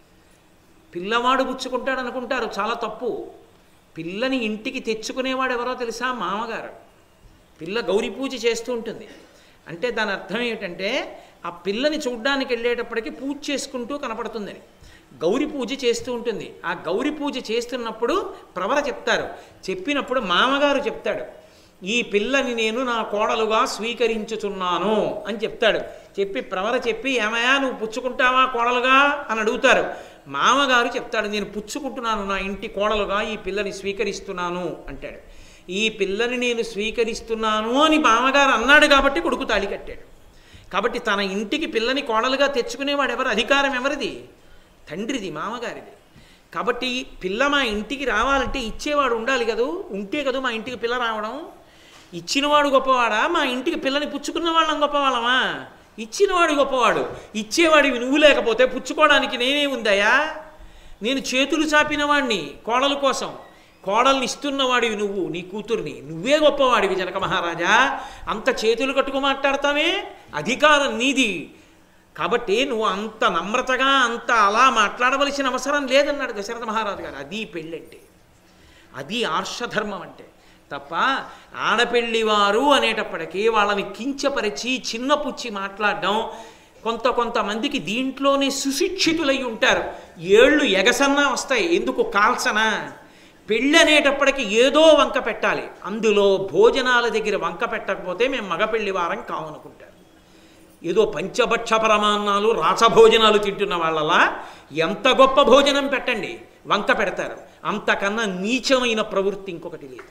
పిల్లవాడు పుచ్చుకుంటాడు అనుకుంటారు చాలా తప్పు పిల్లని ఇంటికి తెచ్చుకునేవాడు ఎవరో తెలుసా మామగారు పిల్ల గౌరీ పూజ చేస్తూ ఉంటుంది అంటే దాని అర్థం ఏమిటంటే ఆ పిల్లని చూడ్డానికి వెళ్ళేటప్పటికి పూజ చేసుకుంటూ కనపడుతుందని గౌరీ పూజ చేస్తూ ఉంటుంది ఆ గౌరీ పూజ చేస్తున్నప్పుడు ప్రవర చెప్తారు చెప్పినప్పుడు మామగారు చెప్తాడు ఈ పిల్లని నేను నా కోడలుగా స్వీకరించుచున్నాను అని చెప్తాడు చెప్పి ప్రవర చెప్పి ఏమయ్యా నువ్వు పుచ్చుకుంటావా కోడలుగా అని అడుగుతారు మామగారు చెప్తాడు నేను పుచ్చుకుంటున్నాను నా ఇంటి కోడలుగా ఈ పిల్లని స్వీకరిస్తున్నాను అంటాడు ఈ పిల్లని నేను స్వీకరిస్తున్నాను అని మామగారు అన్నాడు కాబట్టి కొడుకు తాళి కట్టాడు కాబట్టి తన ఇంటికి పిల్లని కోడలుగా తెచ్చుకునేవాడు ఎవరు అధికారం ఎవరిది తండ్రిది మామగారిది కాబట్టి పిల్ల మా ఇంటికి రావాలంటే ఇచ్చేవాడు ఉండాలి కదూ ఉంటే కదూ మా ఇంటికి పిల్ల రావడం ఇచ్చినవాడు గొప్పవాడా మా ఇంటికి పిల్లని పుచ్చుకున్న వాళ్ళం గొప్పవాళ్ళమా ఇచ్చినవాడు గొప్పవాడు ఇచ్చేవాడివి నువ్వు లేకపోతే పుచ్చుకోవడానికి నేనే ఉందయా నేను చేతులు చాపిన వాడిని కోడల కోసం కోడల్ని ఇస్తున్నవాడివి నువ్వు నీ కూతుర్ని నువ్వే గొప్పవాడివి జనక మహారాజా అంత చేతులు కట్టుకు మాట్లాడతావే అధికారం నీది కాబట్టి నువ్వు అంత నమ్రతగా అంత అలా మాట్లాడవలసిన అవసరం లేదన్నాడు దశరథ మహారాజు గారు అది పెళ్ళంటే అది ఆర్షధర్మం అంటే తప్ప ఆడపెళ్లివారు అనేటప్పటికీ వాళ్ళని కించపరిచి చిన్నపుచ్చి మాట్లాడడం కొంత కొంతమందికి దీంట్లోనే సుశిక్షితులై ఉంటారు ఏళ్ళు ఎగసన్నా వస్తాయి ఎందుకు కాల్సనా పెళ్ళి అనేటప్పటికి ఏదో వంక పెట్టాలి అందులో భోజనాల దగ్గర వంక పెట్టకపోతే మేము మగపెళ్లి వారం కావనుకుంటారు ఏదో పంచభక్ష పరమాన్నాలు రాసభోజనాలు తింటున్న వాళ్ళలా ఎంత గొప్ప భోజనం పెట్టండి వంక పెడతారు అంతకన్నా నీచమైన ప్రవృత్తి ఇంకొకటి లేదు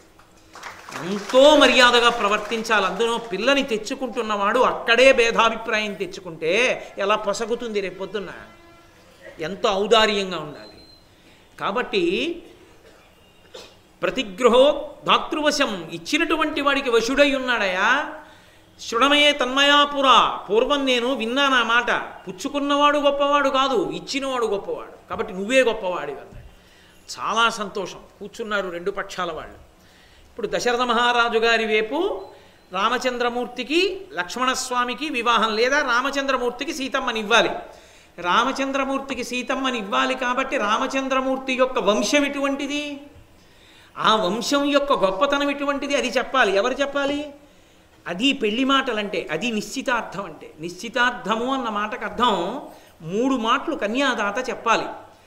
ఎంతో మర్యాదగా ప్రవర్తించాలి అందులో పిల్లని తెచ్చుకుంటున్నవాడు అక్కడే భేదాభిప్రాయం తెచ్చుకుంటే ఎలా పొసగుతుంది రేపొద్దున్న ఎంతో ఔదార్యంగా ఉండాలి కాబట్టి ప్రతిగ్రహో దాతృవశం ఇచ్చినటువంటి వాడికి వశుడై ఉన్నాడయా శృణమయే తన్మయాపురా పూర్వం నేను విన్నాను ఆ మాట పుచ్చుకున్నవాడు గొప్పవాడు కాదు ఇచ్చినవాడు గొప్పవాడు కాబట్టి నువ్వే గొప్పవాడి అన్నాడు చాలా సంతోషం కూర్చున్నారు రెండు పక్షాల వాళ్ళు ఇప్పుడు దశరథ మహారాజు గారి వైపు రామచంద్రమూర్తికి లక్ష్మణస్వామికి వివాహం లేదా రామచంద్రమూర్తికి సీతమ్మని ఇవ్వాలి రామచంద్రమూర్తికి సీతమ్మని ఇవ్వాలి కాబట్టి రామచంద్రమూర్తి యొక్క వంశం ఎటువంటిది ఆ వంశం యొక్క గొప్పతనం ఎటువంటిది అది చెప్పాలి ఎవరు చెప్పాలి అది పెళ్లి మాటలంటే అది నిశ్చితార్థం అంటే నిశ్చితార్థము అన్న మాటకు అర్థం మూడు మాటలు కన్యాదాత చెప్పాలి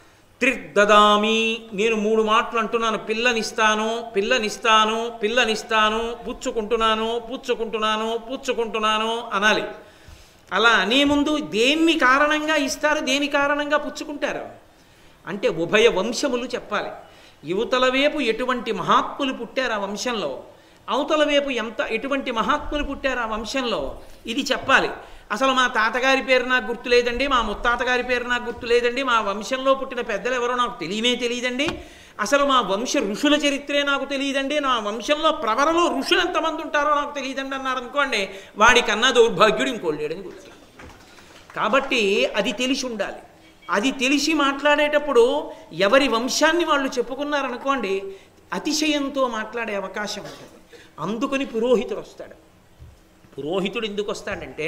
త్రిదదామి నేను మూడు మాటలు అంటున్నాను పిల్లనిస్తాను పిల్లనిస్తాను పిల్లనిస్తాను పుచ్చుకుంటున్నాను పుచ్చుకుంటున్నాను పుచ్చుకుంటున్నాను అనాలి అలా అనే ముందు దేన్ని కారణంగా ఇస్తారు దేని కారణంగా పుచ్చుకుంటారు అంటే ఉభయ వంశములు చెప్పాలి యువతల వైపు ఎటువంటి మహాత్ములు పుట్టారు ఆ వంశంలో అవతల వైపు ఎంత ఎటువంటి మహాత్ములు పుట్టారు ఆ వంశంలో ఇది చెప్పాలి అసలు మా తాతగారి పేరు నాకు గుర్తు లేదండి మా ముత్తాతగారి పేరు నాకు గుర్తు లేదండి మా వంశంలో పుట్టిన పెద్దలు ఎవరో నాకు తెలియనే తెలియదండి అసలు మా వంశ ఋషుల చరిత్రే నాకు తెలియదండి నా వంశంలో ప్రవరలో ఋషులు ఎంతమంది ఉంటారో నాకు తెలియదండి అన్నారు అనుకోండి వాడికన్నా దౌర్భాగ్యుడు ఇంకోళ్ళు లేడని గుర్తు కాబట్టి అది తెలిసి ఉండాలి అది తెలిసి మాట్లాడేటప్పుడు ఎవరి వంశాన్ని వాళ్ళు చెప్పుకున్నారనుకోండి అతిశయంతో మాట్లాడే అవకాశం ఉంటుంది అందుకని పురోహితుడు వస్తాడు పురోహితుడు ఎందుకు వస్తాడంటే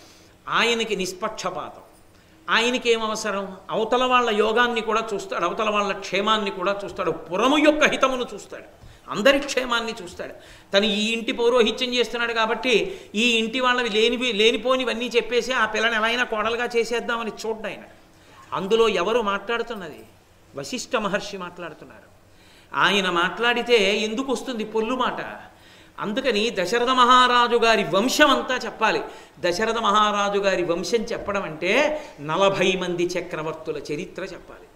ఆయనకి నిష్పక్షపాతం ఆయనకి ఏం అవసరం అవతల వాళ్ళ యోగాన్ని కూడా చూస్తాడు అవతల వాళ్ళ క్షేమాన్ని కూడా చూస్తాడు పురము యొక్క హితమును చూస్తాడు అందరి క్షేమాన్ని చూస్తాడు తను ఈ ఇంటి పౌరోహిత్యం చేస్తున్నాడు కాబట్టి ఈ ఇంటి వాళ్ళవి లేనివి లేనిపోనివన్నీ చెప్పేసి ఆ పిల్లని ఎలా అయినా కోడలుగా చేసేద్దామని చూడ్డు ఆయన అందులో ఎవరు మాట్లాడుతున్నది వశిష్ఠ మహర్షి మాట్లాడుతున్నారు ఆయన మాట్లాడితే ఎందుకు వస్తుంది పొల్లు మాట అందుకని దశరథ మహారాజు గారి వంశం అంతా చెప్పాలి దశరథ మహారాజు గారి వంశం చెప్పడం అంటే నలభై మంది చక్రవర్తుల చరిత్ర చెప్పాలి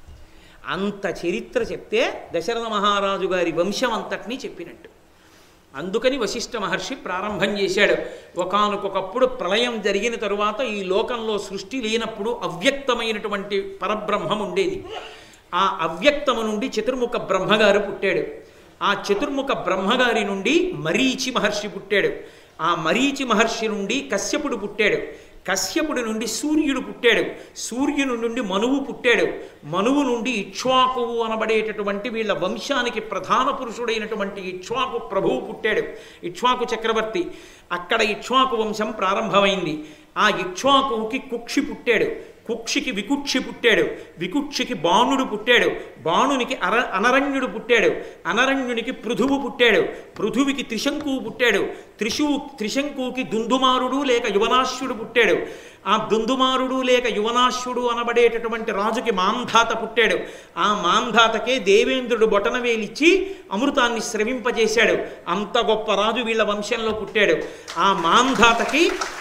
అంత చరిత్ర చెప్తే దశరథ మహారాజు గారి వంశం అంతటినీ చెప్పినట్టు అందుకని వశిష్ఠ మహర్షి ప్రారంభం చేశాడు ఒకానొకప్పుడు ప్రళయం జరిగిన తరువాత ఈ లోకంలో సృష్టి లేనప్పుడు అవ్యక్తమైనటువంటి పరబ్రహ్మం ఉండేది ఆ అవ్యక్తము నుండి చతుర్ముఖ బ్రహ్మగారు పుట్టాడు ఆ చతుర్ముఖ బ్రహ్మగారి నుండి మరీచి మహర్షి పుట్టాడు ఆ మరీచి మహర్షి నుండి కశ్యపుడు పుట్టాడు కశ్యపుడి నుండి సూర్యుడు పుట్టాడు సూర్యుని నుండి మనువు పుట్టాడు మనువు నుండి ఇక్ష్వాకువు అనబడేటటువంటి వీళ్ళ వంశానికి ప్రధాన పురుషుడైనటువంటి ఇక్ష్వాకు ప్రభువు పుట్టాడు ఇక్ష్వాకు చక్రవర్తి అక్కడ ఇక్ష్వాకు వంశం ప్రారంభమైంది ఆ ఇక్ష్వాకువుకి కుక్షి పుట్టాడు కుక్షికి వికుక్షి పుట్టాడు వికుక్షికి బాణుడు పుట్టాడు బాణునికి అర అనరణ్యుడు పుట్టాడు అనరణ్యునికి పృథువు పుట్టాడు పృథువికి త్రిశంకువు పుట్టాడు త్రిశువు త్రిశంకువుకి దుందుమారుడు లేక యువనాశ్యుడు పుట్టాడు ఆ దుందుమారుడు లేక యువనాశ్యుడు అనబడేటటువంటి రాజుకి మాంధాత పుట్టాడు ఆ మాంధాతకే దేవేంద్రుడు బొటనవేలిచ్చి అమృతాన్ని స్రవింపజేశాడు అంత గొప్ప రాజు వీళ్ళ వంశంలో పుట్టాడు ఆ మాంధాతకి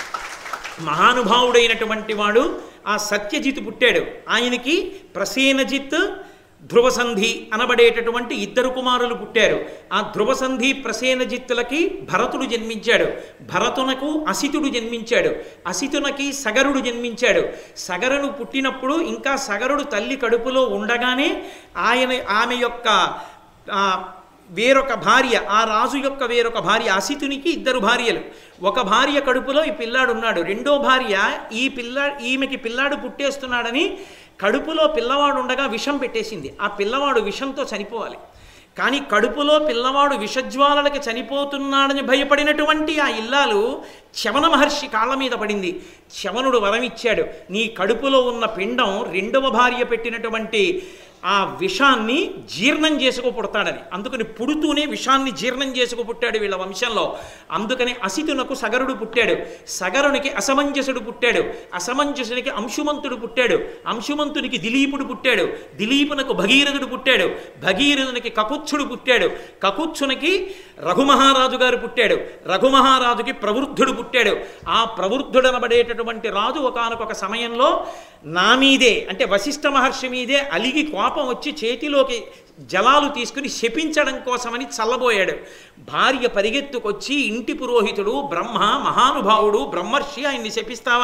మహానుభావుడైనటువంటి వాడు ఆ సత్యజిత్ పుట్టాడు ఆయనకి ప్రసేనజిత్ ధ్రువసంధి అనబడేటటువంటి ఇద్దరు కుమారులు పుట్టారు ఆ ధ్రువసంధి ప్రసేనజిత్తులకి భరతుడు జన్మించాడు భరతునకు అసితుడు జన్మించాడు అసితునకి సగరుడు జన్మించాడు సగరుడు పుట్టినప్పుడు ఇంకా సగరుడు తల్లి కడుపులో ఉండగానే ఆయన ఆమె యొక్క ఆ, వేరొక భార్య ఆ రాజు యొక్క వేరొక భార్య అసితునికి ఇద్దరు భార్యలు ఒక భార్య కడుపులో ఈ పిల్లాడు ఉన్నాడు రెండో భార్య ఈ పిల్ల ఈమెకి పిల్లాడు పుట్టేస్తున్నాడని కడుపులో పిల్లవాడు ఉండగా విషం పెట్టేసింది ఆ పిల్లవాడు విషంతో చనిపోవాలి కానీ కడుపులో పిల్లవాడు విషజ్వాలలకి చనిపోతున్నాడని భయపడినటువంటి ఆ ఇల్లాలు శవన మహర్షి కాళ్ళ మీద పడింది శవనుడు వరం ఇచ్చాడు నీ కడుపులో ఉన్న పిండం రెండవ భార్య పెట్టినటువంటి ఆ విషాన్ని జీర్ణం చేసుకు పుడతాడని అందుకని పుడుతూనే విషాన్ని జీర్ణం చేసుకు పుట్టాడు వీళ్ళ వంశంలో అందుకని అసితునకు సగరుడు పుట్టాడు సగరునికి అసమంజసుడు పుట్టాడు అసమంజసునికి అంశుమంతుడు పుట్టాడు అంశుమంతునికి దిలీపుడు పుట్టాడు దిలీపునకు భగీరథుడు పుట్టాడు భగీరథునికి కకుత్సుడు పుట్టాడు కకుత్సునికి రఘుమహారాజు గారు పుట్టాడు రఘుమహారాజుకి ప్రవృద్ధుడు పుట్టాడు ఆ ప్రవృద్ధుడు అనబడేటటువంటి రాజు ఒకానొక సమయంలో నా మీదే అంటే వశిష్ఠ మహర్షి మీదే అలిగి కోపం వచ్చి చేతిలోకి జలాలు తీసుకుని శపించడం కోసమని చల్లబోయాడు భార్య పరిగెత్తుకొచ్చి ఇంటి పురోహితుడు బ్రహ్మ మహానుభావుడు బ్రహ్మర్షి ఆయన్ని శపిస్తావా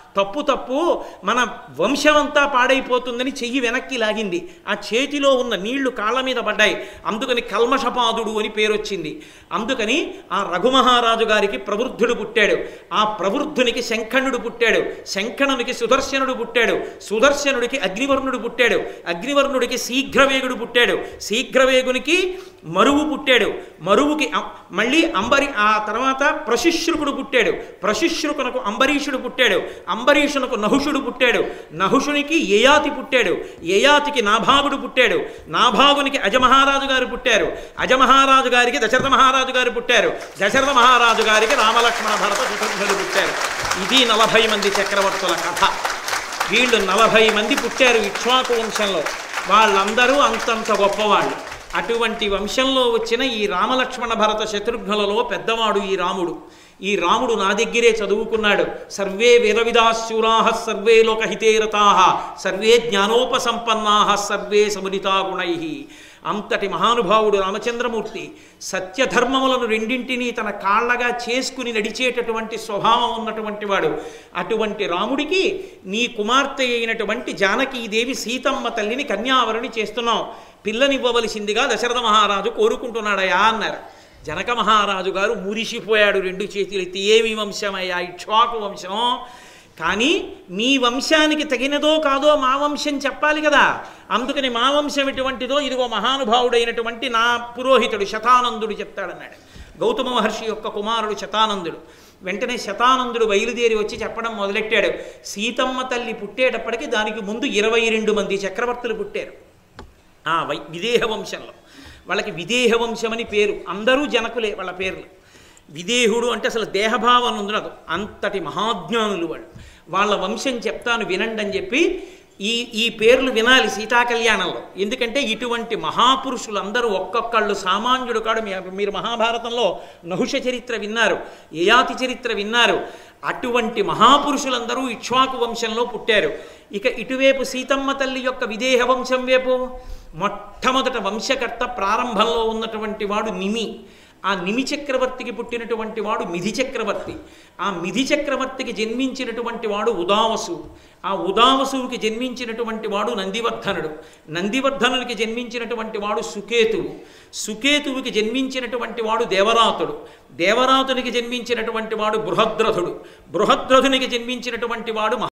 తప్పు తప్పు మన వంశమంతా పాడైపోతుందని చెయ్యి వెనక్కి లాగింది ఆ చేతిలో ఉన్న నీళ్లు కాళ్ళ మీద పడ్డాయి అందుకని కల్మషపాదుడు అని పేరు వచ్చింది అందుకని ఆ రఘుమహారాజు గారికి ప్రవృద్ధుడు పుట్టాడు ఆ ప్రవృద్ధునికి శంఖణుడు పుట్టాడు శంఖణునికి సుదర్శనుడు పుట్టాడు సుదర్శనుడికి అగ్నివర్ణుడు పుట్టాడు అగ్నివర్ణుడికి శీఘ్రవేగుడు పుట్టాడు శీఘ్రవేగునికి మరువు పుట్టాడు మరువుకి అం- మళ్ళీ అంబరి ఆ తర్వాత ప్రశిశ్రుకుడు పుట్టాడు ప్రశిశ్రుకునకు అంబరీషుడు పుట్టాడు అంబరీషునకు నహుషుడు పుట్టాడు నహుషునికి యయాతి పుట్టాడు యయాతికి నాభాగుడు పుట్టాడు నాభాగునికి అజమహారాజు గారు పుట్టారు అజమహారాజు గారికి దశరథ మహారాజు గారు పుట్టారు దశరథ మహారాజు గారికి రామలక్ష్మణ భరత శత్రుఘ్నులు పుట్టారు ఇది నలభై మంది చక్రవర్తుల కథ వీళ్ళు నలభై మంది పుట్టారు ఇక్ష్వాకు వంశంలో వాళ్ళందరూ అంతంత గొప్పవాళ్ళు అటువంటి వంశంలో వచ్చిన ఈ రామలక్ష్మణ భరత శత్రుఘ్నులలో పెద్దవాడు ఈ రాముడు ఈ రాముడు నా దగ్గరే చదువుకున్నాడు సర్వే వీరవిదాశూరాహ సర్వే లోకహితేరతా సర్వే జ్ఞానోపసంపన్నా సర్వే సముదితా గుణై అంతటి మహానుభావుడు రామచంద్రమూర్తి సత్యధర్మములను రెండింటినీ తన కాళ్ళగా చేసుకుని నడిచేటటువంటి స్వభావం ఉన్నటువంటి వాడు అటువంటి రాముడికి నీ కుమార్తె అయినటువంటి జానకీదేవి సీతమ్మ తల్లిని కన్యావరణి చేస్తున్నావు పిల్లనివ్వవలసిందిగా దశరథ మహారాజు కోరుకుంటున్నాడయా అన్నారు జనక మహారాజు గారు మురిసిపోయాడు రెండు చేతులు ఎత్తి ఏమి వంశమయ్యా ఇక్ష్వాకు వంశం కానీ మీ వంశానికి తగినదో కాదో మా వంశం చెప్పాలి కదా అందుకని మా వంశం ఎటువంటిదో ఇదిగో మహానుభావుడైనటువంటి నా పురోహితుడు శతానందుడు చెప్తాడన్నాడు గౌతమ మహర్షి యొక్క కుమారుడు శతానందుడు వెంటనే శతానందుడు బయలుదేరి వచ్చి చెప్పడం మొదలెట్టాడు సీతమ్మ తల్లి పుట్టేటప్పటికి దానికి ముందు ఇరవై రెండు మంది చక్రవర్తులు పుట్టారు ఆ వై విదేహ వంశంలో వాళ్ళకి విదేహ వంశం అని పేరు అందరూ జనకులే వాళ్ళ పేర్లు విదేహుడు అంటే అసలు దేహభావం ఉండదు అంతటి మహాజ్ఞానులు వాళ్ళు వాళ్ళ వంశం చెప్తాను వినండి అని చెప్పి ఈ ఈ పేర్లు వినాలి సీతా కళ్యాణంలో ఎందుకంటే ఇటువంటి మహాపురుషులందరూ ఒక్కొక్కళ్ళు సామాన్యుడు కాడు మీ- మీరు మహాభారతంలో నహుష చరిత్ర విన్నారు యయాతి చరిత్ర విన్నారు అటువంటి మహాపురుషులందరూ ఇక్ష్వాకు వంశంలో పుట్టారు ఇక ఇటువైపు సీతమ్మ తల్లి యొక్క విదేహ వంశం వైపు మొట్టమొదట వంశకర్త ప్రారంభంలో ఉన్నటువంటి వాడు నిమి ఆ నిమి చక్రవర్తికి పుట్టినటువంటి వాడు మిథి చక్రవర్తి ఆ మిథి చక్రవర్తికి జన్మించినటువంటి వాడు ఉదావసు ఆ ఉదావసువుకి జన్మించినటువంటి వాడు నందివర్ధనుడు నందివర్ధనునికి జన్మించినటువంటి వాడు సుకేతువు సుకేతువుకి జన్మించినటువంటి వాడు దేవరాతుడు దేవరాతునికి జన్మించినటువంటి వాడు బృహద్రథుడు బృహద్రథునికి జన్మించినటువంటి వాడు